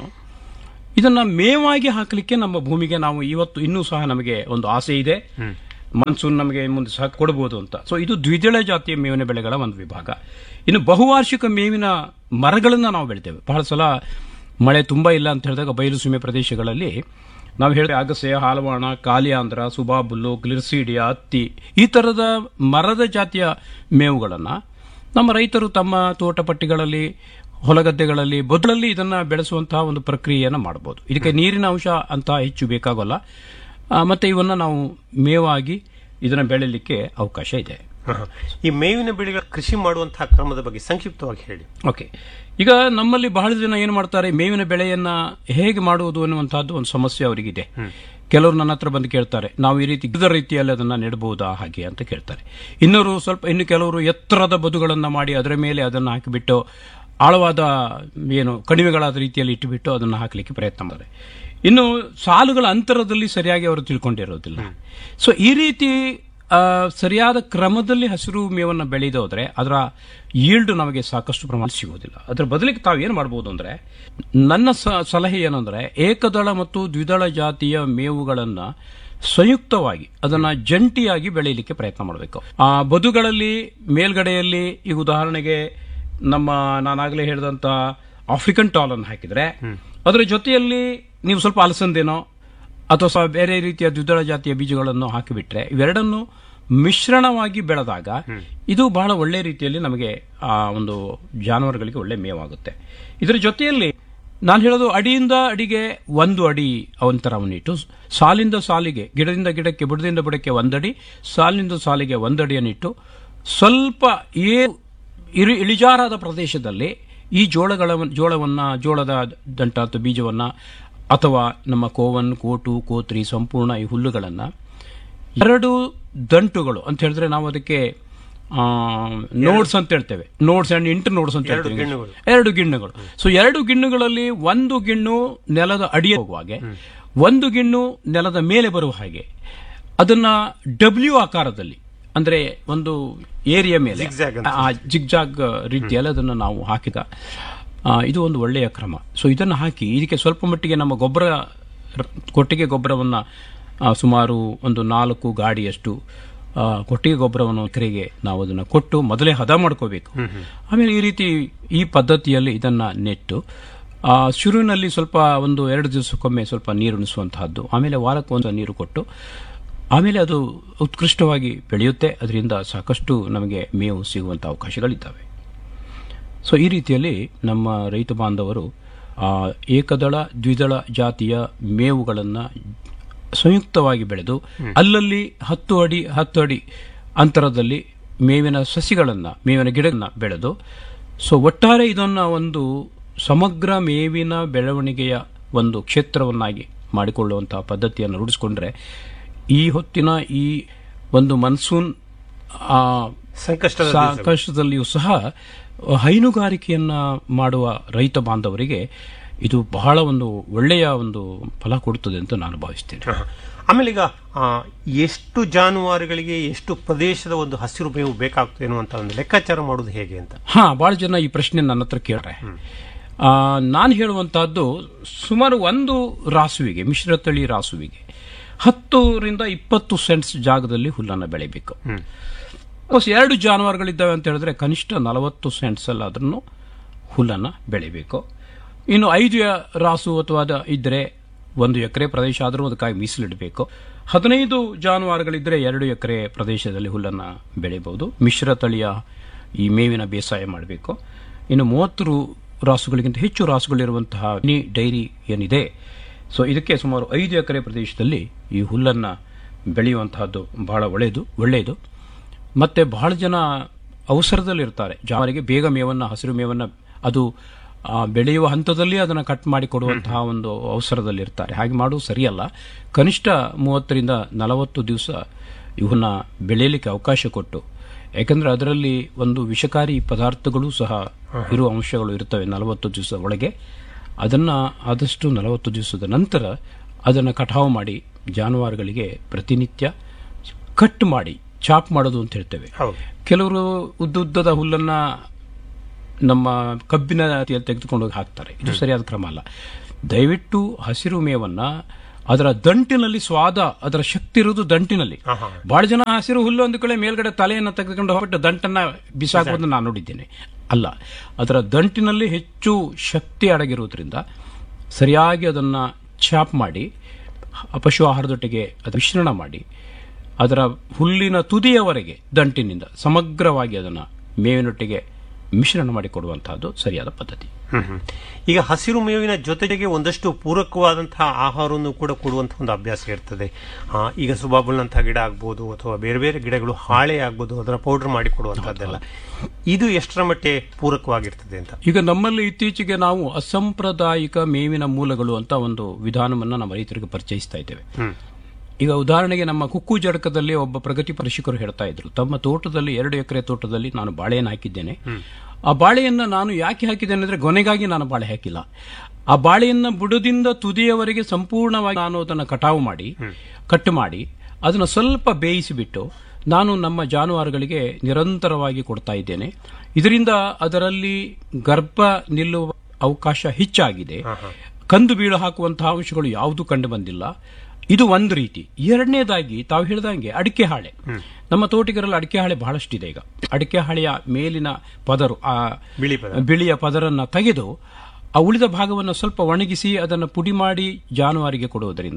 Speaker 3: ಇದನ್ನ ಮೇವಾಗಿ ಹಾಕಲಿಕ್ಕೆ ನಮ್ಮ ಭೂಮಿಗೆ ನಾವು ಇವತ್ತು ಇನ್ನೂ ಸಹ ನಮಗೆ ಒಂದು ಆಸೆ ಇದೆ ಮಾನ್ಸೂನ್ ನಮಗೆ ಮುಂದೆ ಸಹ ಕೊಡಬಹುದು ಅಂತ ಸೊ ಇದು ದ್ವಿದಳ ಜಾತಿಯ ಮೇವಿನ ಬೆಳೆಗಳ ಒಂದು ವಿಭಾಗ ಇನ್ನು ಬಹುವಾರ್ಷಿಕ ಮೇವಿನ ಮರಗಳನ್ನ ನಾವು ಬೆಳಿತೇವೆ ಬಹಳ ಸಲ ಮಳೆ ತುಂಬಾ ಇಲ್ಲ ಅಂತ ಹೇಳಿದಾಗ ಬಯಲು ಸೀಮೆ ಪ್ರದೇಶಗಳಲ್ಲಿ ನಾವು ಹೇಳಿದ್ರೆ ಅಗಸೆ ಹಾಲವಾಣ ಕಾಲಿಯಾಂಧ್ರ ಸುಬಾಬುಲ್ಲು ಗ್ಲಿರ್ಸಿಡಿಯಾ ಹತ್ತಿ ಈ ತರದ ಮರದ ಜಾತಿಯ ಮೇವುಗಳನ್ನ ನಮ್ಮ ರೈತರು ತಮ್ಮ ತೋಟಪಟ್ಟಿಗಳಲ್ಲಿ ಹೊಲಗದ್ದೆಗಳಲ್ಲಿ ಬದುಳಲ್ಲಿ ಇದನ್ನ ಬೆಳೆಸುವಂತಹ ಒಂದು ಪ್ರಕ್ರಿಯೆಯನ್ನು ಮಾಡಬಹುದು ಇದಕ್ಕೆ ನೀರಿನ ಅಂಶ ಅಂತ ಹೆಚ್ಚು ಬೇಕಾಗೋಲ್ಲ ಆ, ಮತ್ತೆ ಇವನ್ನ ನಾವು ಮೇವಾಗಿ ಇದನ್ನ ಬೆಳೆಯಲಿಕ್ಕೆ ಅವಕಾಶ ಇದೆ
Speaker 2: ಹ. ಈ ಮೇವಿನ ಬೆಳೆಗಳ ಕೃಷಿ ಮಾಡುವಂತಹ ಕ್ರಮದ ಬಗ್ಗೆ ಸಂಕ್ಷಿಪ್ತವಾಗಿ ಹೇಳಿ
Speaker 3: ಓಕೆ ಈಗ ನಮ್ಮಲ್ಲಿ ಬಹಳ ಜನ ಏನು ಮಾಡ್ತಾರೆ ಮೇವಿನ ಬೆಳೆಯನ್ನ ಹೇಗೆ ಮಾಡುವುದು ಅನ್ನುವಂತಹದ್ದು ಒಂದು ಸಮಸ್ಯೆ ಅವರಿಗಿದೆ ಕೆಲವರು ನನ್ನ ಹತ್ರ ಬಂದು ಕೇಳ್ತಾರೆ ನಾವು ಈ ರೀತಿ ಗಿಡದ ರೀತಿಯಲ್ಲಿ ಅದನ್ನ ನೆಡಬಹುದಾ ಹಾಗೆ ಅಂತ ಕೇಳ್ತಾರೆ ಇನ್ನವರು ಸ್ವಲ್ಪ ಇನ್ನು ಕೆಲವರು ಎತ್ತರದ ಬದುಗಳನ್ನ ಮಾಡಿ ಅದರ ಮೇಲೆ ಅದನ್ನು ಹಾಕಿಬಿಟ್ಟು ಆಳವಾದ ಏನು ಕಣಿವೆಗಳಾದ ರೀತಿಯಲ್ಲಿ ಇಟ್ಟುಬಿಟ್ಟು ಅದನ್ನು ಹಾಕಲಿಕ್ಕೆ ಪ್ರಯತ್ನ ಮಾಡ್ತಾರೆ ಇನ್ನು ಸಾಲುಗಳ ಅಂತರದಲ್ಲಿ ಸರಿಯಾಗಿ ಅವರು ತಿಳ್ಕೊಂಡಿರೋದಿಲ್ಲ ಸೊ ಈ ರೀತಿ ಆ, ಸರಿಯಾದ ಕ್ರಮದಲ್ಲಿ ಹಸಿರು ಮೇವನ್ನು ಬೆಳೆದು ಹೋದ್ರೆ ಅದರ ಈಲ್ಡ್ ನಮಗೆ ಸಾಕಷ್ಟು ಪ್ರಮಾಣ ಸಿಗುವುದಿಲ್ಲ ಅದರ ಬದಲಿಗೆ ತಾವು ಏನು ಮಾಡಬಹುದು ಅಂದ್ರೆ ನನ್ನ ಸ- ಸಲಹೆ ಏನಂದ್ರೆ ಏಕದಳ ಮತ್ತು ದ್ವಿದಳ ಜಾತಿಯ ಮೇವುಗಳನ್ನ ಸಂಯುಕ್ತವಾಗಿ ಅದನ್ನ ಜಂಟಿಯಾಗಿ ಬೆಳೆಯಲಿಕ್ಕೆ ಪ್ರಯತ್ನ ಮಾಡಬೇಕು ಆ ಬದುಗಳಲ್ಲಿ ಮೇಲ್ಗಡೆಯಲ್ಲಿ ಈಗ ಉದಾಹರಣೆಗೆ ನಮ್ಮ ನಾನಾಗಲೇ ಹೇಳಿದಂತ ಆಫ್ರಿಕನ್ ಟಾಲ್ ಅನ್ನು ಹಾಕಿದ್ರೆ ಅದರ ಜೊತೆಯಲ್ಲಿ ನೀವು ಸ್ವಲ್ಪ ಅಲಸಂದೆನೋ ಅಥವಾ ಸ್ವಲ್ಪ ಬೇರೆ ರೀತಿಯ ದ್ವಿದಳ ಜಾತಿಯ ಬೀಜಗಳನ್ನು ಹಾಕಿಬಿಟ್ರೆ ಇವೆರಡನ್ನು ಮಿಶ್ರಣವಾಗಿ ಬೆಳೆದಾಗ ಇದು ಬಹಳ ಒಳ್ಳೆ ರೀತಿಯಲ್ಲಿ ನಮಗೆ ಆ ಒಂದು ಜಾನುವಾರುಗಳಿಗೆ ಒಳ್ಳೆ ಮೇವಾಗುತ್ತೆ ಇದರ ಜೊತೆಯಲ್ಲಿ ನಾನು ಹೇಳೋದು ಅಡಿಯಿಂದ ಅಡಿಗೆ ಒಂದು ಅಡಿ ಅಂತರವನ್ನಿಟ್ಟು ಸಾಲಿಂದ ಸಾಲಿಗೆ ಗಿಡದಿಂದ ಗಿಡಕ್ಕೆ ಬುಡದಿಂದ ಬುಡಕ್ಕೆ ಒಂದಡಿ ಸಾಲಿನಿಂದ ಸಾಲಿಗೆ ಒಂದಡಿಯನ್ನಿಟ್ಟು ಸ್ವಲ್ಪ ಏ ಇರಿ ಇಳಿಜಾರಾದ ಪ್ರದೇಶದಲ್ಲಿ ಈ ಜೋಳಗಳ ಜೋಳವನ್ನ ಜೋಳದ ದಂಟ ಅಥವಾ ಬೀಜವನ್ನ ಅಥವಾ ನಮ್ಮ ಕೋವನ್ ಕೋಟು ಕೋತ್ರಿ ಸಂಪೂರ್ಣ ಈ ಹುಲ್ಲುಗಳನ್ನ ಎರಡು ದಂಟುಗಳು ಅಂತ ಹೇಳಿದ್ರೆ ನಾವು ಅದಕ್ಕೆ ನೋಡ್ಸ್ ಅಂತ ಹೇಳ್ತೇವೆ ನೋಡ್ಸ್ ಅಂಡ್ ಇಂಟರ್ ನೋಡ್ಸ್ ಅಂತ ಹೇಳ್ತೇವೆ
Speaker 2: ಗಿಣ್ಣುಗಳು.
Speaker 3: ಎರಡು ಗಿಣ್ಣುಗಳು ಸೊ ಎರಡು ಗಿಣ್ಣುಗಳಲ್ಲಿ ಒಂದು ಗಿಣ್ಣು ನೆಲದ ಅಡಿಯ ಹೋಗುವ ಹಾಗೆ ಒಂದು ಗಿಣ್ಣು ನೆಲದ ಮೇಲೆ ಬರುವ ಹಾಗೆ ಅದನ್ನ ಡಬ್ಲ್ಯೂ ಆಕಾರದಲ್ಲಿ ಅಂದ್ರೆ ಒಂದು ಏರಿಯಾ ಮೇಲೆ
Speaker 2: Zigzag ಅಂತ.
Speaker 3: ಆ ಜಿಗ್ಜಾಗ್ ರೀತಿಯಲ್ಲಿ ಅದನ್ನು ನಾವು ಹಾಕಿದ ಆ, ಇದು ಒಂದು ಒಳ್ಳೆಯ ಕ್ರಮ ಸೊ ಇದನ್ನು ಹಾಕಿ ಇದಕ್ಕೆ ಸ್ವಲ್ಪ ಮಟ್ಟಿಗೆ ನಮ್ಮ ಗೊಬ್ಬರ ರ- ಕೊಟ್ಟಿಗೆ ಗೊಬ್ಬರವನ್ನ ಆ, ಸುಮಾರು ಒಂದು ನಾಲ್ಕು ಗಾಡಿಯಷ್ಟು ಆ, ಕೊಟ್ಟಿಗೆ ಗೊಬ್ಬರವನ್ನು ಎಕರೆಗೆ ನಾವು ಅದನ್ನು ಕೊಟ್ಟು ಮೊದಲೇ ಹದ ಮಾಡ್ಕೋಬೇಕು ಆಮೇಲೆ ಈ ರೀತಿ ಈ ಪದ್ಧತಿಯಲ್ಲಿ ಇದನ್ನ ನೆಟ್ಟು ಆ, ಶುರುವಿನಲ್ಲಿ ಸ್ವಲ್ಪ ಒಂದು ಎರಡು ದಿವಸಕ್ಕೊಮ್ಮೆ ಸ್ವಲ್ಪ ನೀರು ಉಣಿಸುವಂತಹದ್ದು ಆಮೇಲೆ ವಾರಕ್ಕೊಂದು ನೀರು ಕೊಟ್ಟು ಆಮೇಲೆ ಅದು ಉತ್ಕೃಷ್ಟವಾಗಿ ಬೆಳೆಯುತ್ತೆ ಅದರಿಂದ ಸಾಕಷ್ಟು ನಮಗೆ ಮೇವು ಸಿಗುವಂಥ ಅವಕಾಶಗಳಿದ್ದಾವೆ ಸೊ ಈ ರೀತಿಯಲ್ಲಿ ನಮ್ಮ ರೈತ ಬಾಂಧವರು ಆ, ಏಕದಳ ದ್ವಿದಳ ಜಾತಿಯ ಮೇವುಗಳನ್ನು ಸಂಯುಕ್ತವಾಗಿ ಬೆಳೆದು ಅಲ್ಲಲ್ಲಿ ಹತ್ತು ಅಡಿ ಹತ್ತು ಅಡಿ ಅಂತರದಲ್ಲಿ ಮೇವಿನ ಸಸಿಗಳನ್ನು ಮೇವಿನ ಗಿಡಗಳನ್ನ ಬೆಳೆದು ಸೊ ಒಟ್ಟಾರೆ ಇದನ್ನ ಒಂದು ಸಮಗ್ರ ಮೇವಿನ ಬೆಳವಣಿಗೆಯ ಒಂದು ಕ್ಷೇತ್ರವನ್ನಾಗಿ ಮಾಡಿಕೊಳ್ಳುವಂತಹ ಪದ್ಧತಿಯನ್ನು ರೂಢಿಸಿಕೊಂಡ್ರೆ ಈ ಹೊತ್ತಿನ ಈ ಒಂದು ಮನ್ಸೂನ್ ಆ
Speaker 2: ಸಂಕಷ್ಟದ ದಿವಸಗಳು.
Speaker 3: ಸಾಕಷ್ಟದಲ್ಲಿಯೂ ಸಹ ಹೈನುಗಾರಿಕೆಯನ್ನ ಮಾಡುವ ರೈತ ಬಾಂಧವರಿಗೆ ಇದು ಬಹಳ ಒಂದು ಒಳ್ಳೆಯ ಒಂದು ಫಲ ಕೊಡುತ್ತದೆ ಅಂತ ನಾನು ಭಾವಿಸ್ತೇನೆ
Speaker 2: ಹ. ಆಮೇಲೆ ಈಗ ಆ, ಎಷ್ಟು ಜಾನುವಾರುಗಳಿಗೆ ಎಷ್ಟು ಪ್ರದೇಶದ ಒಂದು ಹಸಿರು ಮೇವು ಬೇಕಾಗ್ತದೆ ಅನ್ನುವಂತ ಒಂದು ಲೆಕ್ಕಾಚಾರ ಮಾಡೋದು ಹೇಗೆ ಅಂತ
Speaker 3: ಹಾ ಬಹಳ ಜನ ಈ ಪ್ರಶ್ನೆ ನನ್ನ ಹತ್ರ ಕೇಳ್ರೆ ನಾನು ಹೇಳುವಂತಹದ್ದು ಸುಮಾರು ಒಂದು ರಾಸುವಿಗೆ ಮಿಶ್ರತಳಿ ರಾಸುವಿಗೆ ಹತ್ತರಿಂದ ಇಪ್ಪತ್ತು ಸೆಂಟ್ಸ್ ಜಾಗದಲ್ಲಿ ಹುಲ್ಲನ್ನು ಬೆಳಿಬೇಕು ಪ್ಲಸ್ ಎರಡು ಜಾನುವಾರುಗಳಿದ್ದಾವೆ ಅಂತ ಹೇಳಿದ್ರೆ ಕನಿಷ್ಠ ನಲವತ್ತು ಸೆಂಟ್ಸ್ ಅಲ್ಲಾದ್ರೂ ಹುಲ್ಲನ್ನು ಬೆಳಿಬೇಕು ಇನ್ನು ಐದು ಯ- ರಾಸು ಅಥವಾ ಅದ ಇದ್ರೆ ಒಂದು ಎಕರೆ ಪ್ರದೇಶ ಆದರೂ ಅದಕ್ಕಾಗಿ ಮೀಸಲಿಡಬೇಕು ಹದಿನೈದು ಜಾನುವಾರುಗಳಿದ್ರೆ ಎರಡು ಎಕರೆ ಪ್ರದೇಶದಲ್ಲಿ ಹುಲ್ಲನ್ನು ಬೆಳಿಬಹುದು ಮಿಶ್ರ ತಳಿಯ ಈ ಮೇವಿನ ಬೇಸಾಯ ಮಾಡಬೇಕು ಇನ್ನು ಮೂವತ್ತು ರು- ರಾಸುಗಳಿಗಿಂತ ಹೆಚ್ಚು ರಾಸುಗಳಿರುವಂತಹ ಮಿನಿ ಡೈರಿ ಏನಿದೆ ಸೊ ಇದಕ್ಕೆ ಸುಮಾರು ಐದು ಎಕರೆ ಪ್ರದೇಶದಲ್ಲಿ ಈ ಹುಲ್ಲನ್ನು ಬೆಳೆಯುವಂತಹದ್ದು ಬಹಳ ಒಳ್ಳೆಯದು ಒಳ್ಳೆಯದು ಮತ್ತೆ ಬಹಳ ಜನ ಅವಸರದಲ್ಲಿರ್ತಾರೆ ಜಾವರಿಗೆ ಬೇಗ ಮೇವನ್ನು ಹಸಿರು ಮೇವನ್ನು ಅದು ಆ, ಬೆಳೆಯುವ ಹಂತದಲ್ಲಿ ಅದನ್ನು ಕಟ್ ಮಾಡಿ ಕೊಡುವಂತಹ ಒಂದು ಅವಸರದಲ್ಲಿರ್ತಾರೆ ಹಾಗೆ ಮಾಡುವುದು ಸರಿಯಲ್ಲ ಕನಿಷ್ಠ ಮೂವತ್ತರಿಂದ ನಲವತ್ತು ದಿವಸ ಇವನ್ನ ಬೆಳೆಯಲಿಕ್ಕೆ ಅವಕಾಶ ಕೊಟ್ಟು ಯಾಕಂದ್ರೆ ಅದರಲ್ಲಿ ಒಂದು ವಿಷಕಾರಿ ಪದಾರ್ಥಗಳು ಸಹ ಇರುವ ಅಂಶಗಳು ಇರ್ತವೆ ನಲವತ್ತು ದಿವಸ ಒಳಗೆ ಅದನ್ನ ಆದಷ್ಟು ನಲವತ್ತು ದಿವಸದ ನಂತರ ಅದನ್ನು ಕಟಾವು ಮಾಡಿ ಜಾನುವಾರುಗಳಿಗೆ ಪ್ರತಿನಿತ್ಯ ಕಟ್ ಮಾಡಿ ಚಾಪ್ ಮಾಡೋದು ಅಂತ ಹೇಳ್ತೇವೆ
Speaker 2: ಹೌದು
Speaker 3: ಕೆಲವರು ಉದ್ದುದ್ದದ ಹುಲ್ಲನ್ನ ನಮ್ಮ ಕಬ್ಬಿನ ರೀತಿಯಲ್ಲಿ ತೆಗೆದುಕೊಂಡು ಹೋಗಿ ಹಾಕ್ತಾರೆ ಇದು ಸರಿಯಾದ ಕ್ರಮ ಅಲ್ಲ ದಯವಿಟ್ಟು ಹಸಿರು ಮೇವನ್ನ ಅದರ ದಂಟಿನಲ್ಲಿ ಸ್ವಾದ ಅದರ ಶಕ್ತಿ ಇರುವುದು ದಂಟಿನಲ್ಲಿ
Speaker 2: ಆಹಾ.
Speaker 3: ಬಹಳ ಜನ ಹಸಿರು ಹುಲ್ಲು ಅಂದ ಕಡೆ ಮೇಲ್ಗಡೆ ತಲೆಯನ್ನು ತೆಗೆದುಕೊಂಡು ಹೋಗ್ಬಿಟ್ಟು ದಂಟನ್ನ ಬಿಸಾಕುವುದನ್ನು ನಾನು ನೋಡಿದ್ದೇನೆ ಅಲ್ಲ ಅದರ ದಂಟಿನಲ್ಲಿ ಹೆಚ್ಚು ಶಕ್ತಿ ಅಡಗಿರುವುದರಿಂದ ಸರಿಯಾಗಿ ಅದನ್ನ ಚಾಪ್ ಮಾಡಿ ಹ- ಪಶು ಆಹಾರದೊಟ್ಟಿಗೆ ಅದು ಮಿಶ್ರಣ ಮಾಡಿ ಅದರ ಹುಲ್ಲಿನ ತುದಿಯವರೆಗೆ ದಂಟಿನಿಂದ ಸಮಗ್ರವಾಗಿ ಅದನ್ನು ಮೇವಿನೊಟ್ಟಿಗೆ ಮಿಶ್ರಣ ಮಾಡಿ ಕೊಡುವಂತಹದ್ದು ಸರಿಯಾದ ಪದ್ಧತಿ
Speaker 2: ಹ್ಮ್ ಹ್ಮ್. ಈಗ ಹಸಿರು ಮೇವಿನ ಜೊತೆಗೆ ಒಂದಷ್ಟು ಪೂರಕವಾದಂತಹ ಆಹಾರವನ್ನು ಕೂಡ ಕೊಡುವಂತಹ ಒಂದು ಅಭ್ಯಾಸ ಇರ್ತದೆ ಆ, ಈಗ ಸುಬಾಬುಲ್ನಂತಹ ಗಿಡ ಆಗ್ಬೋದು ಅಥವಾ ಬೇರೆ ಬೇರೆ ಗಿಡಗಳು ಹಾಳೆ ಆಗ್ಬೋದು ಅದರ ಪೌಡರ್ ಮಾಡಿ ಕೊಡುವಂತಹದ್ದೆಲ್ಲ ಇದು ಎಷ್ಟರ ಮಟ್ಟಿಗೆ ಪೂರಕವಾಗಿರ್ತದೆ ಅಂತ
Speaker 3: ಈಗ ನಮ್ಮಲ್ಲಿ ಇತ್ತೀಚೆಗೆ ನಾವು ಅಸಾಂಪ್ರದಾಯಿಕ ಮೇವಿನ ಮೂಲಗಳು ಅಂತ ಒಂದು ವಿಧಾನವನ್ನು ನಮ್ಮ ರೈತರಿಗೆ ಪರಿಚಯಿಸ್ತಾ ಇದ್ದೇವೆ
Speaker 2: ಹ್ಮ್
Speaker 3: ಈಗ ಉದಾಹರಣೆಗೆ ನಮ್ಮ ಕುಕ್ಕು ಜಡಕದಲ್ಲಿ ಒಬ್ಬ ಪ್ರಗತಿಪರ ಕೃಷಿಕರು ಹೇಳ್ತಾ ಇದ್ರು ತಮ್ಮ ತೋಟದಲ್ಲಿ ಎರಡು ಎಕರೆ ತೋಟದಲ್ಲಿ ನಾನು ಬಾಳೆಯನ್ನು ಹಾಕಿದ್ದೇನೆ ಆ ಬಾಳೆಯನ್ನ ನಾನು ಯಾಕೆ ಹಾಕಿದ್ದೇನೆ ಅಂದ್ರೆ ಗೊನೆಗಾಗಿ ನಾನು ಬಾಳೆ ಹಾಕಿಲ್ಲ ಆ ಬಾಳೆಯನ್ನ ಬುಡದಿಂದ ತುದಿಯವರೆಗೆ ಸಂಪೂರ್ಣವಾಗಿ ನಾನು ಅದನ್ನು ಕಟಾವು ಮಾಡಿ ಕಟ್ ಮಾಡಿ ಅದನ್ನು ಸ್ವಲ್ಪ ಬೇಯಿಸಿಬಿಟ್ಟು ನಾನು ನಮ್ಮ ಜಾನುವಾರುಗಳಿಗೆ ನಿರಂತರವಾಗಿ ಕೊಡ್ತಾ ಇದ್ದೇನೆ ಇದರಿಂದ ಅದರಲ್ಲಿ ಗರ್ಭ ನಿಲ್ಲುವ ಅವಕಾಶ ಹೆಚ್ಚಾಗಿದೆ ಕಂದು ಬೀಳು ಹಾಕುವಂತಹ ಅಂಶಗಳು ಯಾವುದೂ ಕಂಡು ಬಂದಿಲ್ಲ ಇದು ಒಂದು ರೀತಿ ಎರಡನೇದಾಗಿ ತಾವು ಹೇಳಿದಂಗೆ ಅಡಿಕೆ ಹಾಳೆ ನಮ್ಮ ತೋಟಿಗರಲ್ಲಿ ಅಡಿಕೆ ಹಾಳೆ ಬಹಳಷ್ಟಿದೆ ಈಗ ಅಡಿಕೆ ಹಾಳೆಯ ಮೇಲಿನ ಪದರು ಆ
Speaker 2: ಬಿಳಿ ಪದ
Speaker 3: ಬಿಳಿಯ ಪದರನ್ನ ತೆಗೆದು ಆ ಉಳಿದ ಭಾಗವನ್ನು ಸ್ವಲ್ಪ ಒಣಗಿಸಿ ಅದನ್ನು ಪುಡಿ ಮಾಡಿ ಜಾನುವಾರಿಗೆ ಕೊಡುವುದರಿಂದ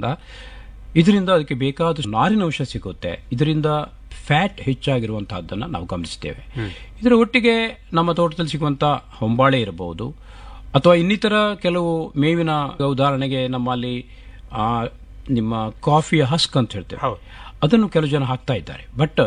Speaker 3: ಇದರಿಂದ ಅದಕ್ಕೆ ಬೇಕಾದ ನಾರಿನಂಶ ಸಿಗುತ್ತೆ ಇದರಿಂದ ಫ್ಯಾಟ್ ಹೆಚ್ಚಾಗಿರುವಂತಹದ್ದನ್ನ ನಾವು ಗಮನಿಸ್ತೇವೆ ಇದರ ಒಟ್ಟಿಗೆ ನಮ್ಮ ತೋಟದಲ್ಲಿ ಸಿಗುವಂತ ಹೊಂಬಾಳೆ ಇರಬಹುದು ಅಥವಾ ಇನ್ನಿತರ ಕೆಲವು ಮೇವಿನ ಉದಾಹರಣೆಗೆ ನಮ್ಮಲ್ಲಿ ಆ, ನಿಮ್ಮ ಕಾಫಿಯ ಹಸ್ಕ್ ಅಂತ ಹೇಳ್ತೇವೆ
Speaker 2: ಹೌದು.
Speaker 3: ಅದನ್ನು ಕೆಲವು ಜನ ಹಾಕ್ತಾ ಇದ್ದಾರೆ ಬಟ್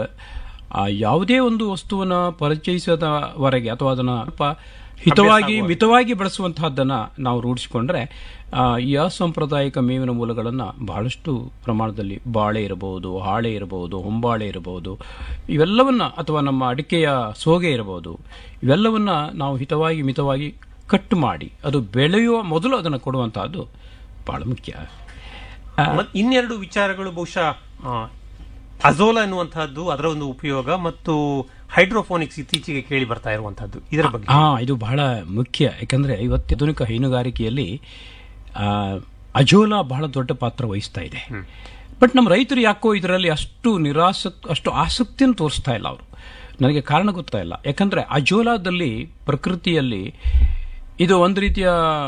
Speaker 3: ಆ ಯಾವುದೇ ಒಂದು ವಸ್ತುವನ್ನ ಪರಿಚಯಿಸದವರೆಗೆ ಅಥವಾ ಅದನ್ನ ಸ್ವಲ್ಪ ಹಿತವಾಗಿ ಮಿತವಾಗಿ ಬಳಸುವಂತಹದ್ದನ್ನ ನಾವು ರೂಢಿಸಿಕೊಂಡ್ರೆ ಆ, ಈ ಅಸಾಂಪ್ರದಾಯಿಕ ಮೇವಿನ ಮೂಲಗಳನ್ನ ಬಹಳಷ್ಟು ಪ್ರಮಾಣದಲ್ಲಿ ಬಾಳೆ ಇರಬಹುದು ಹಾಳೆ ಇರಬಹುದು ಹೊಂಬಾಳೆ ಇರಬಹುದು ಇವೆಲ್ಲವನ್ನ ಅಥವಾ ನಮ್ಮ ಅಡಿಕೆಯ ಸೋಗೆ ಇರಬಹುದು ಇವೆಲ್ಲವನ್ನ ನಾವು ಹಿತವಾಗಿ ಮಿತವಾಗಿ ಕಟ್ ಮಾಡಿ ಅದು ಬೆಳೆಯುವ ಮೊದಲು ಅದನ್ನು ಕೊಡುವಂತಹದ್ದು ಬಹಳ ಮುಖ್ಯ ಆ,
Speaker 2: ಮತ್ ಇನ್ನೆರಡು ವಿಚಾರಗಳು ಬಹುಶಃ ಆ, ಅಜೋಲಾ ಎನ್ನುವಂತಹದ್ದು ಅದರ ಒಂದು ಉಪಯೋಗ ಮತ್ತು ಹೈಡ್ರೋಫೋನಿಕ್ಸ್ ಇತ್ತೀಚೆಗೆ ಕೇಳಿ ಬರ್ತಾ ಇರುವಂತಹದ್ದು ಇದರ ಬಗ್ಗೆ
Speaker 3: ಹಾ ಇದು ಬಹಳ ಮುಖ್ಯ ಯಾಕಂದ್ರೆ ಇವತ್ತು ಆಧುನಿಕ ಹೈನುಗಾರಿಕೆಯಲ್ಲಿ ಆ, ಅಜೋಲಾ ಬಹಳ ದೊಡ್ಡ ಪಾತ್ರ ವಹಿಸ್ತಾ ಇದೆ ಬಟ್ ನಮ್ಮ ರೈತರು ಯಾಕೋ ಇದರಲ್ಲಿ ಅಷ್ಟು ನಿರಾಸಕ್ ಅಷ್ಟು ಆಸಕ್ತಿಯನ್ನು ತೋರಿಸ್ತಾ ಇಲ್ಲ ಅವರು ನನಗೆ ಕಾರಣ ಗೊತ್ತಾ ಇಲ್ಲ ಯಾಕಂದ್ರೆ ಅಜೋಲಾದಲ್ಲಿ ಪ್ರಕೃತಿಯಲ್ಲಿ ಇದು ಒಂದು ರೀತಿಯ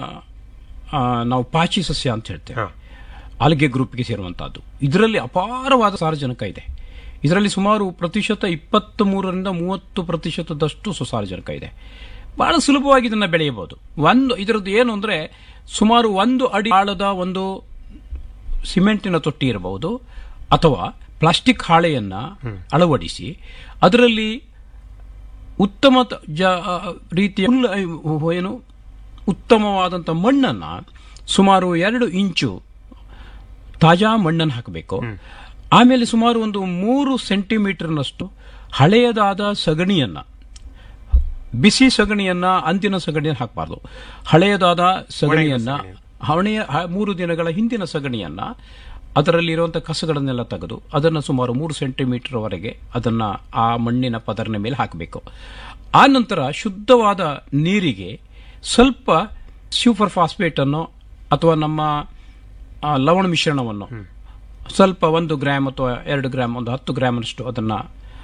Speaker 3: ಆ, ನಾವು ಪಾಚಿ ಸಸ್ಯ ಅಂತ ಹೇಳ್ತೇವೆ
Speaker 2: ಹಾ.
Speaker 3: ಆಲ್ಗೆ ಗ್ರೂಪ್ಗೆ ಸೇರುವಂತಹದ್ದು ಇದರಲ್ಲಿ ಅಪಾರವಾದ ಸಾರಜನಕ ಇದೆ ಇದರಲ್ಲಿ ಸುಮಾರು ಪ್ರತಿಶತ ಇಪ್ಪತ್ತ್ ಮೂರರಿಂದ ಮೂವತ್ತು ಪ್ರತಿಶತದಷ್ಟು ಸುಸಾರಜನಕ ಇದೆ ಬಹಳ ಸುಲಭವಾಗಿ ಇದನ್ನ ಬೆಳೆಯಬಹುದು ಒಂದು ಇದರದ್ದು ಏನು ಅಂದ್ರೆ ಸುಮಾರು ಒಂದು ಅಡಿ ಆಳದ ಒಂದು ಸಿಮೆಂಟಿನ ತೊಟ್ಟಿ ಇರಬಹುದು ಅಥವಾ ಪ್ಲಾಸ್ಟಿಕ್ ಹಾಳೆಯನ್ನ ಅಳವಡಿಸಿ ಅದರಲ್ಲಿ ಉತ್ತಮ ತ- ಜ- ರೀತಿಯ ಹುಲ್ಲು- ಏನು ಉತ್ತಮವಾದಂಥ ಮಣ್ಣನ್ನ ಸುಮಾರು ಎರಡು ಇಂಚು ತಾಜಾ ಮಣ್ಣನ್ನು ಹಾಕಬೇಕು ಆಮೇಲೆ ಸುಮಾರು ಒಂದು ಮೂರು ಸೆಂಟಿಮೀಟರ್ನಷ್ಟು ಹಳೆಯದಾದ ಸಗಣಿಯನ್ನ ಬಿಸಿ ಸಗಣಿಯನ್ನ ಅಂದಿನ ಸಗಣಿಯನ್ನು ಹಾಕಬಾರ್ದು ಹಳೆಯದಾದ ಸಗಣಿಯನ್ನ ಹಣೆಯ ಹ- ಮೂರು ದಿನಗಳ ಹಿಂದಿನ ಸಗಣಿಯನ್ನ ಅದರಲ್ಲಿರುವಂಥ ಕಸಗಳನ್ನೆಲ್ಲ ತೆಗೆದು ಅದನ್ನು ಸುಮಾರು ಮೂರು ಸೆಂಟಿಮೀಟರ್ ವರೆಗೆ ಅದನ್ನ ಆ ಮಣ್ಣಿನ ಪದರಿನ ಮೇಲೆ ಹಾಕಬೇಕು ಆ ನಂತರ ಶುದ್ಧವಾದ ನೀರಿಗೆ ಸ್ವಲ್ಪ ಸೂಪರ್ ಫಾಸ್ಫೇಟ್ ಅನ್ನು ಅಥವಾ ನಮ್ಮ ಆ, ಲವಣ ಮಿಶ್ರಣವನ್ನು ಸ್ವಲ್ಪ ಒಂದು ಗ್ರಾಮ್ ಅಥವಾ ಎರಡು ಗ್ರಾಮ್ ಒಂದು ಹತ್ತು ಗ್ರಾಮ್ನಷ್ಟು ಅದನ್ನು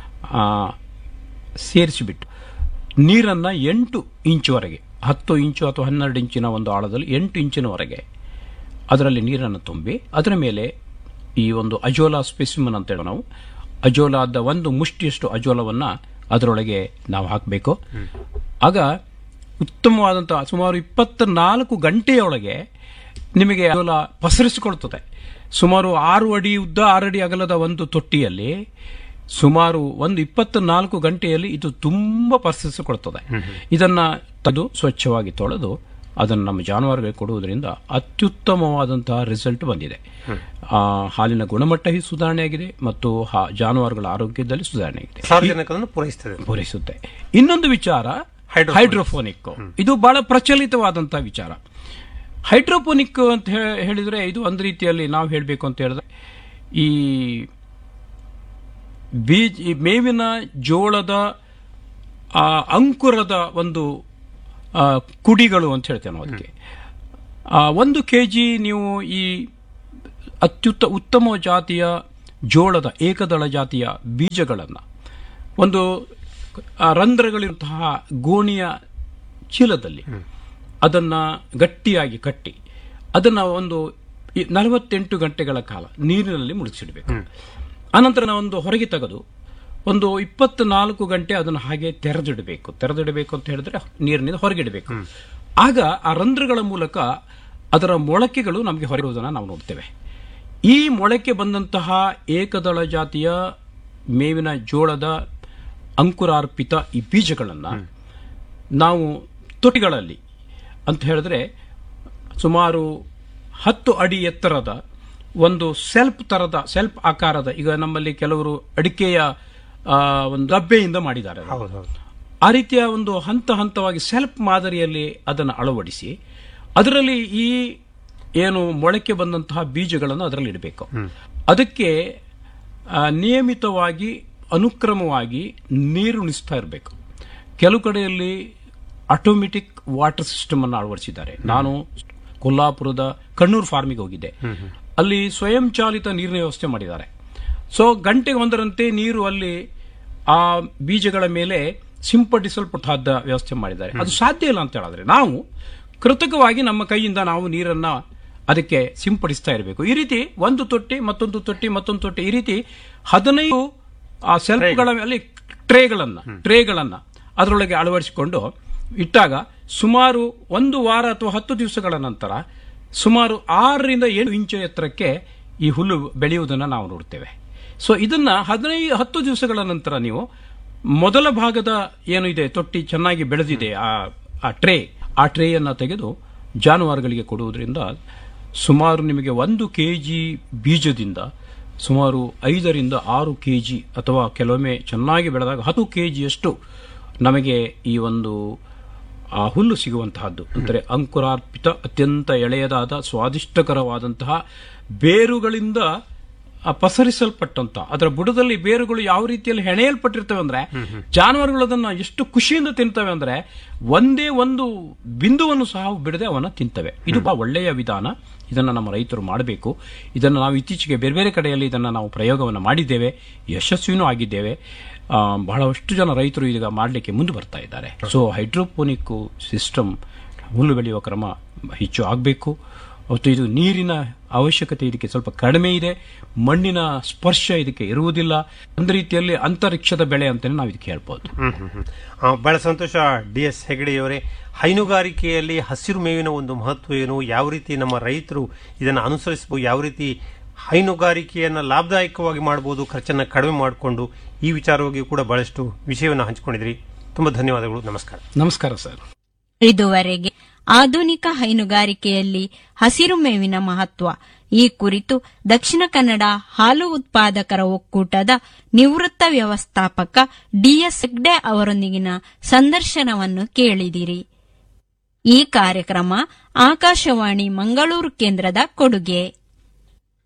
Speaker 3: ಸೇರಿಸಿಬಿಟ್ಟು ನೀರನ್ನು ಎಂಟು ಇಂಚುವರೆಗೆ ಹತ್ತು ಇಂಚು ಅಥವಾ ಹನ್ನೆರಡು ಇಂಚಿನ ಒಂದು ಆಳದಲ್ಲಿ ಎಂಟು ಇಂಚಿನವರೆಗೆ ಅದರಲ್ಲಿ ನೀರನ್ನು ತುಂಬಿ ಅದರ ಮೇಲೆ ಈ ಒಂದು ಅಜೋಲಾ ಸ್ಪೆಸಿಮನ್ ಅಂತ ಹೇಳೋ ನಾವು ಅಜೋಲಾದ ಒಂದು ಮುಷ್ಟಿಯಷ್ಟು ಅಜೋಲವನ್ನು ಅದರೊಳಗೆ ನಾವು ಹಾಕಬೇಕು ಆಗ ಉತ್ತಮವಾದಂತಹ ಸುಮಾರು ಇಪ್ಪತ್ನಾಲ್ಕು ಗಂಟೆಯೊಳಗೆ ನಿಮಗೆ ಅಗಲ ಪಸರಿಸಿಕೊಳ್ತದೆ ಸುಮಾರು ಆರು ಅಡಿ ಉದ್ದ ಆರು ಅಡಿ ಅಗಲದ ಒಂದು ತೊಟ್ಟಿಯಲ್ಲಿ ಸುಮಾರು ಒಂದು ಇಪ್ಪತ್ನಾಲ್ಕು ಗಂಟೆಯಲ್ಲಿ ಇದು ತುಂಬಾ ಪಸರಿಸಿಕೊಳ್ತದೆ ಇದನ್ನ ತೆಗೆದು ಸ್ವಚ್ಛವಾಗಿ ತೊಳೆದು ಅದನ್ನು ನಮ್ಮ ಜಾನುವಾರುಗಳಿಗೆ ಕೊಡುವುದರಿಂದ ಅತ್ಯುತ್ತಮವಾದಂತಹ ರಿಸಲ್ಟ್ ಬಂದಿದೆ ಆ, ಹಾಲಿನ ಗುಣಮಟ್ಟ ಹಿ ಸುಧಾರಣೆಯಾಗಿದೆ ಮತ್ತು ಹಾ- ಜಾನುವಾರುಗಳ ಆರೋಗ್ಯದಲ್ಲಿ ಸುಧಾರಣೆ ಆಗಿದೆ
Speaker 2: ಸಾರ್ವಜನಿಕರನ್ನು ಪೂರೈಸ್ತದೆ
Speaker 3: ಪೂರೈಸುತ್ತೆ ಇನ್ನೊಂದು ವಿಚಾರ
Speaker 2: ಹೈಡ್ರೋಫೋನಿಕ್.
Speaker 3: ಹೈಡ್ರೋಫೋನಿಕ್ ಇದು ಬಹಳ ಪ್ರಚಲಿತವಾದಂತಹ ವಿಚಾರ ಹೈಡ್ರೋಫೋನಿಕ್ ಅಂತ ಹೇ- ಹೇಳಿದ್ರೆ ಇದು ಒಂದು ರೀತಿಯಲ್ಲಿ ನಾವು ಹೇಳಬೇಕು ಅಂತ ಹೇಳಿದ್ರೆ ಈ ಬೀಜ ಈ ಮೇವಿನ ಜೋಳದ ಆ ಅಂಕುರದ ಒಂದು ಆ, ಕುಡಿಗಳು ಅಂತ ಹೇಳ್ತೇವೆ ನಾವು ಅದಕ್ಕೆ ಆ, ಒಂದು ಕೆ ಜಿ ನೀವು ಈ ಅತ್ಯುತ್ತ ಉತ್ತಮ ಜಾತಿಯ ಜೋಳದ ಏಕದಳ ಜಾತಿಯ ಬೀಜಗಳನ್ನು ಒಂದು ಆ, ರಂಧ್ರಗಳಿರುವಂತಹ ಗೋಣಿಯ ಚೀಲದಲ್ಲಿ ಅದನ್ನ ಗಟ್ಟಿಯಾಗಿ ಕಟ್ಟಿ ಅದನ್ನ ಒಂದು ಈ ನಲವತ್ತೆಂಟು ಗಂಟೆಗಳ ಕಾಲ ನೀರಿನಲ್ಲಿ ಮುಳುಗಿಸಿಡಬೇಕು ಅನಂತರ ನಾವು ಒಂದು ಹೊರಗೆ ತೆಗೆದು ಒಂದು ಇಪ್ಪತ್ನಾಲ್ಕು ಗಂಟೆ ಅದನ್ನು ಹಾಗೆ ತೆರೆದಿಡಬೇಕು ತೆರೆದಿಡಬೇಕು ಅಂತ ಹೇಳಿದ್ರೆ ನೀರಿನಿಂದ ಹೊರಗಿಡಬೇಕು ಆಗ ಆ ರಂಧ್ರಗಳ ಮೂಲಕ ಅದರ ಮೊಳಕೆಗಳು ನಮಗೆ ಹೊರಗಿರುವುದನ್ನು ನಾವು ನೋಡ್ತೇವೆ ಈ ಮೊಳಕೆ ಬಂದಂತಹ ಏಕದಳ ಜಾತಿಯ ಮೇವಿನ ಜೋಳದ ಅಂಕುರಾರ್ಪಿತ ಈ ಬೀಜಗಳನ್ನು ನಾವು ತೊಟ್ಟಿಗಳಲ್ಲಿ ಅಂತ ಹೇಳಿದ್ರೆ ಸುಮಾರು ಹತ್ತು ಅಡಿ ಎತ್ತರದ ಒಂದು ಸೆಲ್ಫ್ ತರದ ಸೆಲ್ಫ್ ಆಕಾರದ ಈಗ ನಮ್ಮಲ್ಲಿ ಕೆಲವರು ಅಡಿಕೆಯ ಆ, ಒಂದು ಡಬ್ಬೆಯಿಂದ ಮಾಡಿದ್ದಾರೆ ಅದನ್ನು.
Speaker 2: ಹೌದು ಹೌದು
Speaker 3: ಆ ರೀತಿಯ ಒಂದು ಹಂತ ಹಂತವಾಗಿ ಸೆಲ್ಫ್ ಮಾದರಿಯಲ್ಲಿ ಅದನ್ನು ಅಳವಡಿಸಿ ಅದರಲ್ಲಿ ಈ ಏನು ಮೊಳಕೆ ಬಂದಂತಹ ಬೀಜಗಳನ್ನು ಅದರಲ್ಲಿ ಇಡಬೇಕು ಅದಕ್ಕೆ ಆ, ನಿಯಮಿತವಾಗಿ ಅನುಕ್ರಮವಾಗಿ ನೀರುಣಿಸ್ತಾ ಇರಬೇಕು ಕೆಲವು ಕಡೆಯಲ್ಲಿ ಆಟೋಮೆಟಿಕ್ ವಾಟರ್ ಸಿಸ್ಟಮ್ ಅನ್ನು ಅಳವಡಿಸಿದ್ದಾರೆ ನಾನು ಕೊಲ್ಲಾಪುರದ ಕಣ್ಣೂರು ಫಾರ್ಮಿಗೆ ಹೋಗಿದ್ದೆ ಅಲ್ಲಿ ಸ್ವಯಂ ಚಾಲಿತ ನೀರಿನ ವ್ಯವಸ್ಥೆ ಮಾಡಿದ್ದಾರೆ ಸೊ ಗಂಟೆಗೆ ಒಂದರಂತೆ ನೀರು ಅಲ್ಲಿ ಆ ಬೀಜಗಳ ಮೇಲೆ ಸಿಂಪಡಿಸಲ್ಪಟ್ಟಾದ ವ್ಯವಸ್ಥೆ ಮಾಡಿದ್ದಾರೆ ಅದು ಸಾಧ್ಯ ಇಲ್ಲ ಅಂತ ಹೇಳಿದ್ರೆ ನಾವು ಕೃತಕವಾಗಿ ನಮ್ಮ ಕೈಯಿಂದ ನಾವು ನೀರನ್ನ ಅದಕ್ಕೆ ಸಿಂಪಡಿಸ್ತಾ ಇರಬೇಕು ಈ ರೀತಿ ಒಂದು ತೊಟ್ಟಿ ಮತ್ತೊಂದು ತೊಟ್ಟಿ ಮತ್ತೊಂದು ತೊಟ್ಟಿ ಈ ರೀತಿ ಹದಿನೈದು ಆ ಸೆಲ್ಫ್ಗಳ ಮೇಲೆ ಟ್ರೇಗಳನ್ನ ಟ್ರೇಗಳನ್ನ ಅದರೊಳಗೆ ಅಳವಡಿಸಿಕೊಂಡು ಇಟ್ಟಾಗ ಸುಮಾರು ಒಂದು ವಾರ ಅಥವಾ ಹತ್ತು ದಿವಸಗಳ ನಂತರ ಸುಮಾರು ಆರರಿಂದ ಏಳು ಇಂಚು ಎತ್ತರಕ್ಕೆ ಈ ಹುಲ್ಲು ಬೆಳೆಯುವುದನ್ನು ನಾವು ನೋಡ್ತೇವೆ ಸೊ ಇದನ್ನ ಹದಿನೈದು ಹತ್ತು ದಿವಸಗಳ ನಂತರ ನೀವು ಮೊದಲ ಭಾಗದ ಏನು ಇದೆ ತೊಟ್ಟಿ ಚೆನ್ನಾಗಿ ಬೆಳೆದಿದೆ ಆ ಆ ಟ್ರೇ ಆ ಟ್ರೇಯನ್ನು ತೆಗೆದು ಜಾನುವಾರುಗಳಿಗೆ ಕೊಡುವುದರಿಂದ ಸುಮಾರು ನಿಮಗೆ ಒಂದು ಕೆ ಜಿ ಬೀಜದಿಂದ ಸುಮಾರು ಐದರಿಂದ ಆರು ಕೆ ಜಿ ಅಥವಾ ಕೆಲವೊಮ್ಮೆ ಚೆನ್ನಾಗಿ ಬೆಳೆದಾಗ ಹತ್ತು ಕೆ ಜಿಯಷ್ಟು ನಮಗೆ ಈ ಒಂದು ಆ ಹುಲ್ಲು ಸಿಗುವಂತಹದ್ದು ಅಂದರೆ ಅಂಕುರಾರ್ಪಿತ ಅತ್ಯಂತ ಎಳೆಯದಾದ ಸ್ವಾದಿಷ್ಟಕರವಾದಂತಹ ಬೇರುಗಳಿಂದ ಆ ಪಸರಿಸಲ್ಪಟ್ಟಂತ ಅದರ ಬುಡದಲ್ಲಿ ಬೇರುಗಳು ಯಾವ ರೀತಿಯಲ್ಲಿ ಹೆಣೆಯಲ್ಪಟ್ಟಿರ್ತವೆ ಅಂದ್ರೆ ಜಾನುವಾರುಗಳು ಅದನ್ನ ಎಷ್ಟು ಖುಷಿಯಿಂದ ತಿಂತವೆ ಅಂದ್ರೆ ಒಂದೇ ಒಂದು ಬಿಂದುವನ್ನು ಸಹ ಬಿಡದೆ ಅವನ್ನ ತಿಂತವೆ ಇದು ಬಹಳ ಒಳ್ಳೆಯ ವಿಧಾನ ಇದನ್ನ ನಮ್ಮ ರೈತರು ಮಾಡಬೇಕು ಇದನ್ನು ನಾವು ಇತ್ತೀಚೆಗೆ ಬೇರೆ ಬೇರೆ ಕಡೆಯಲ್ಲಿ ಇದನ್ನ ನಾವು ಪ್ರಯೋಗವನ್ನು ಮಾಡಿದ್ದೇವೆ ಯಶಸ್ವಿನೂ ಆಗಿದ್ದೇವೆ ಆ, ಬಹಳಷ್ಟು ಜನ ರೈತರು ಈಗ ಮಾಡಲಿಕ್ಕೆ ಮುಂದೆ ಬರ್ತಾ ಇದ್ದಾರೆ ಸೊ ಹೈಡ್ರೋಪೋನಿಕ್ ಸಿಸ್ಟಮ್ ಹುಲ್ಲು ಬೆಳೆಯುವ ಕ್ರಮ ಹೆಚ್ಚು ಆಗಬೇಕು ಮತ್ತು ಇದು ನೀರಿನ ಅವಶ್ಯಕತೆ ಇದಕ್ಕೆ ಸ್ವಲ್ಪ ಕಡಿಮೆ ಇದೆ ಮಣ್ಣಿನ ಸ್ಪರ್ಶ ಇದಕ್ಕೆ ಇರುವುದಿಲ್ಲ ಒಂದು ರೀತಿಯಲ್ಲಿ ಅಂತರಿಕ್ಷದ ಬೆಳೆ ಅಂತಾನೆ ನಾವು ಇದಕ್ಕೆ ಹೇಳ್ಬೋದು
Speaker 2: ಹ್ಮ್ ಹ್ಮ್ ಹ್ಮ್. ಆ, ಬಹಳ ಸಂತೋಷ ಡಿ ಎಸ್ ಹೆಗಡೆಯವರೇ ಹೈನುಗಾರಿಕೆಯಲ್ಲಿ ಹಸಿರು ಮೇವಿನ ಒಂದು ಮಹತ್ವ ಏನು ಯಾವ ರೀತಿ ನಮ್ಮ ರೈತರು ಇದನ್ನು ಅನುಸರಿಸಬಹುದು ಯಾವ ರೀತಿ ಹೈನುಗಾರಿಕೆಯನ್ನು ಲಾಭದಾಯಕವಾಗಿ ಮಾಡಬಹುದು ಖರ್ಚನ್ನು ಕಡಿಮೆ ಮಾಡಿಕೊಂಡು ಈ ವಿಚಾರವಾಗಿ ಕೂಡ ಬಹಳಷ್ಟು ವಿಷಯವನ್ನು ಹಂಚಿಕೊಂಡಿದ್ರಿ ತುಂಬಾ ಧನ್ಯವಾದಗಳು ನಮಸ್ಕಾರ
Speaker 3: ನಮಸ್ಕಾರ ಸರ್
Speaker 1: ಇದುವರೆಗೆ ಆಧುನಿಕ ಹೈನುಗಾರಿಕೆಯಲ್ಲಿ ಹಸಿರು ಮೇವಿನ ಮಹತ್ವ ಈ ಕುರಿತು ದಕ್ಷಿಣ ಕನ್ನಡ ಹಾಲು ಉತ್ಪಾದಕರ ಒಕ್ಕೂಟದ ನಿವೃತ್ತ ವ್ಯವಸ್ಥಾಪಕ ಡಿಎಸ್ ಹೆಗ್ಡೆ ಅವರೊಂದಿಗಿನ ಸಂದರ್ಶನವನ್ನು ಕೇಳಿದಿರಿ ಈ ಕಾರ್ಯಕ್ರಮ ಆಕಾಶವಾಣಿ ಮಂಗಳೂರು ಕೇಂದ್ರದ ಕೊಡುಗೆ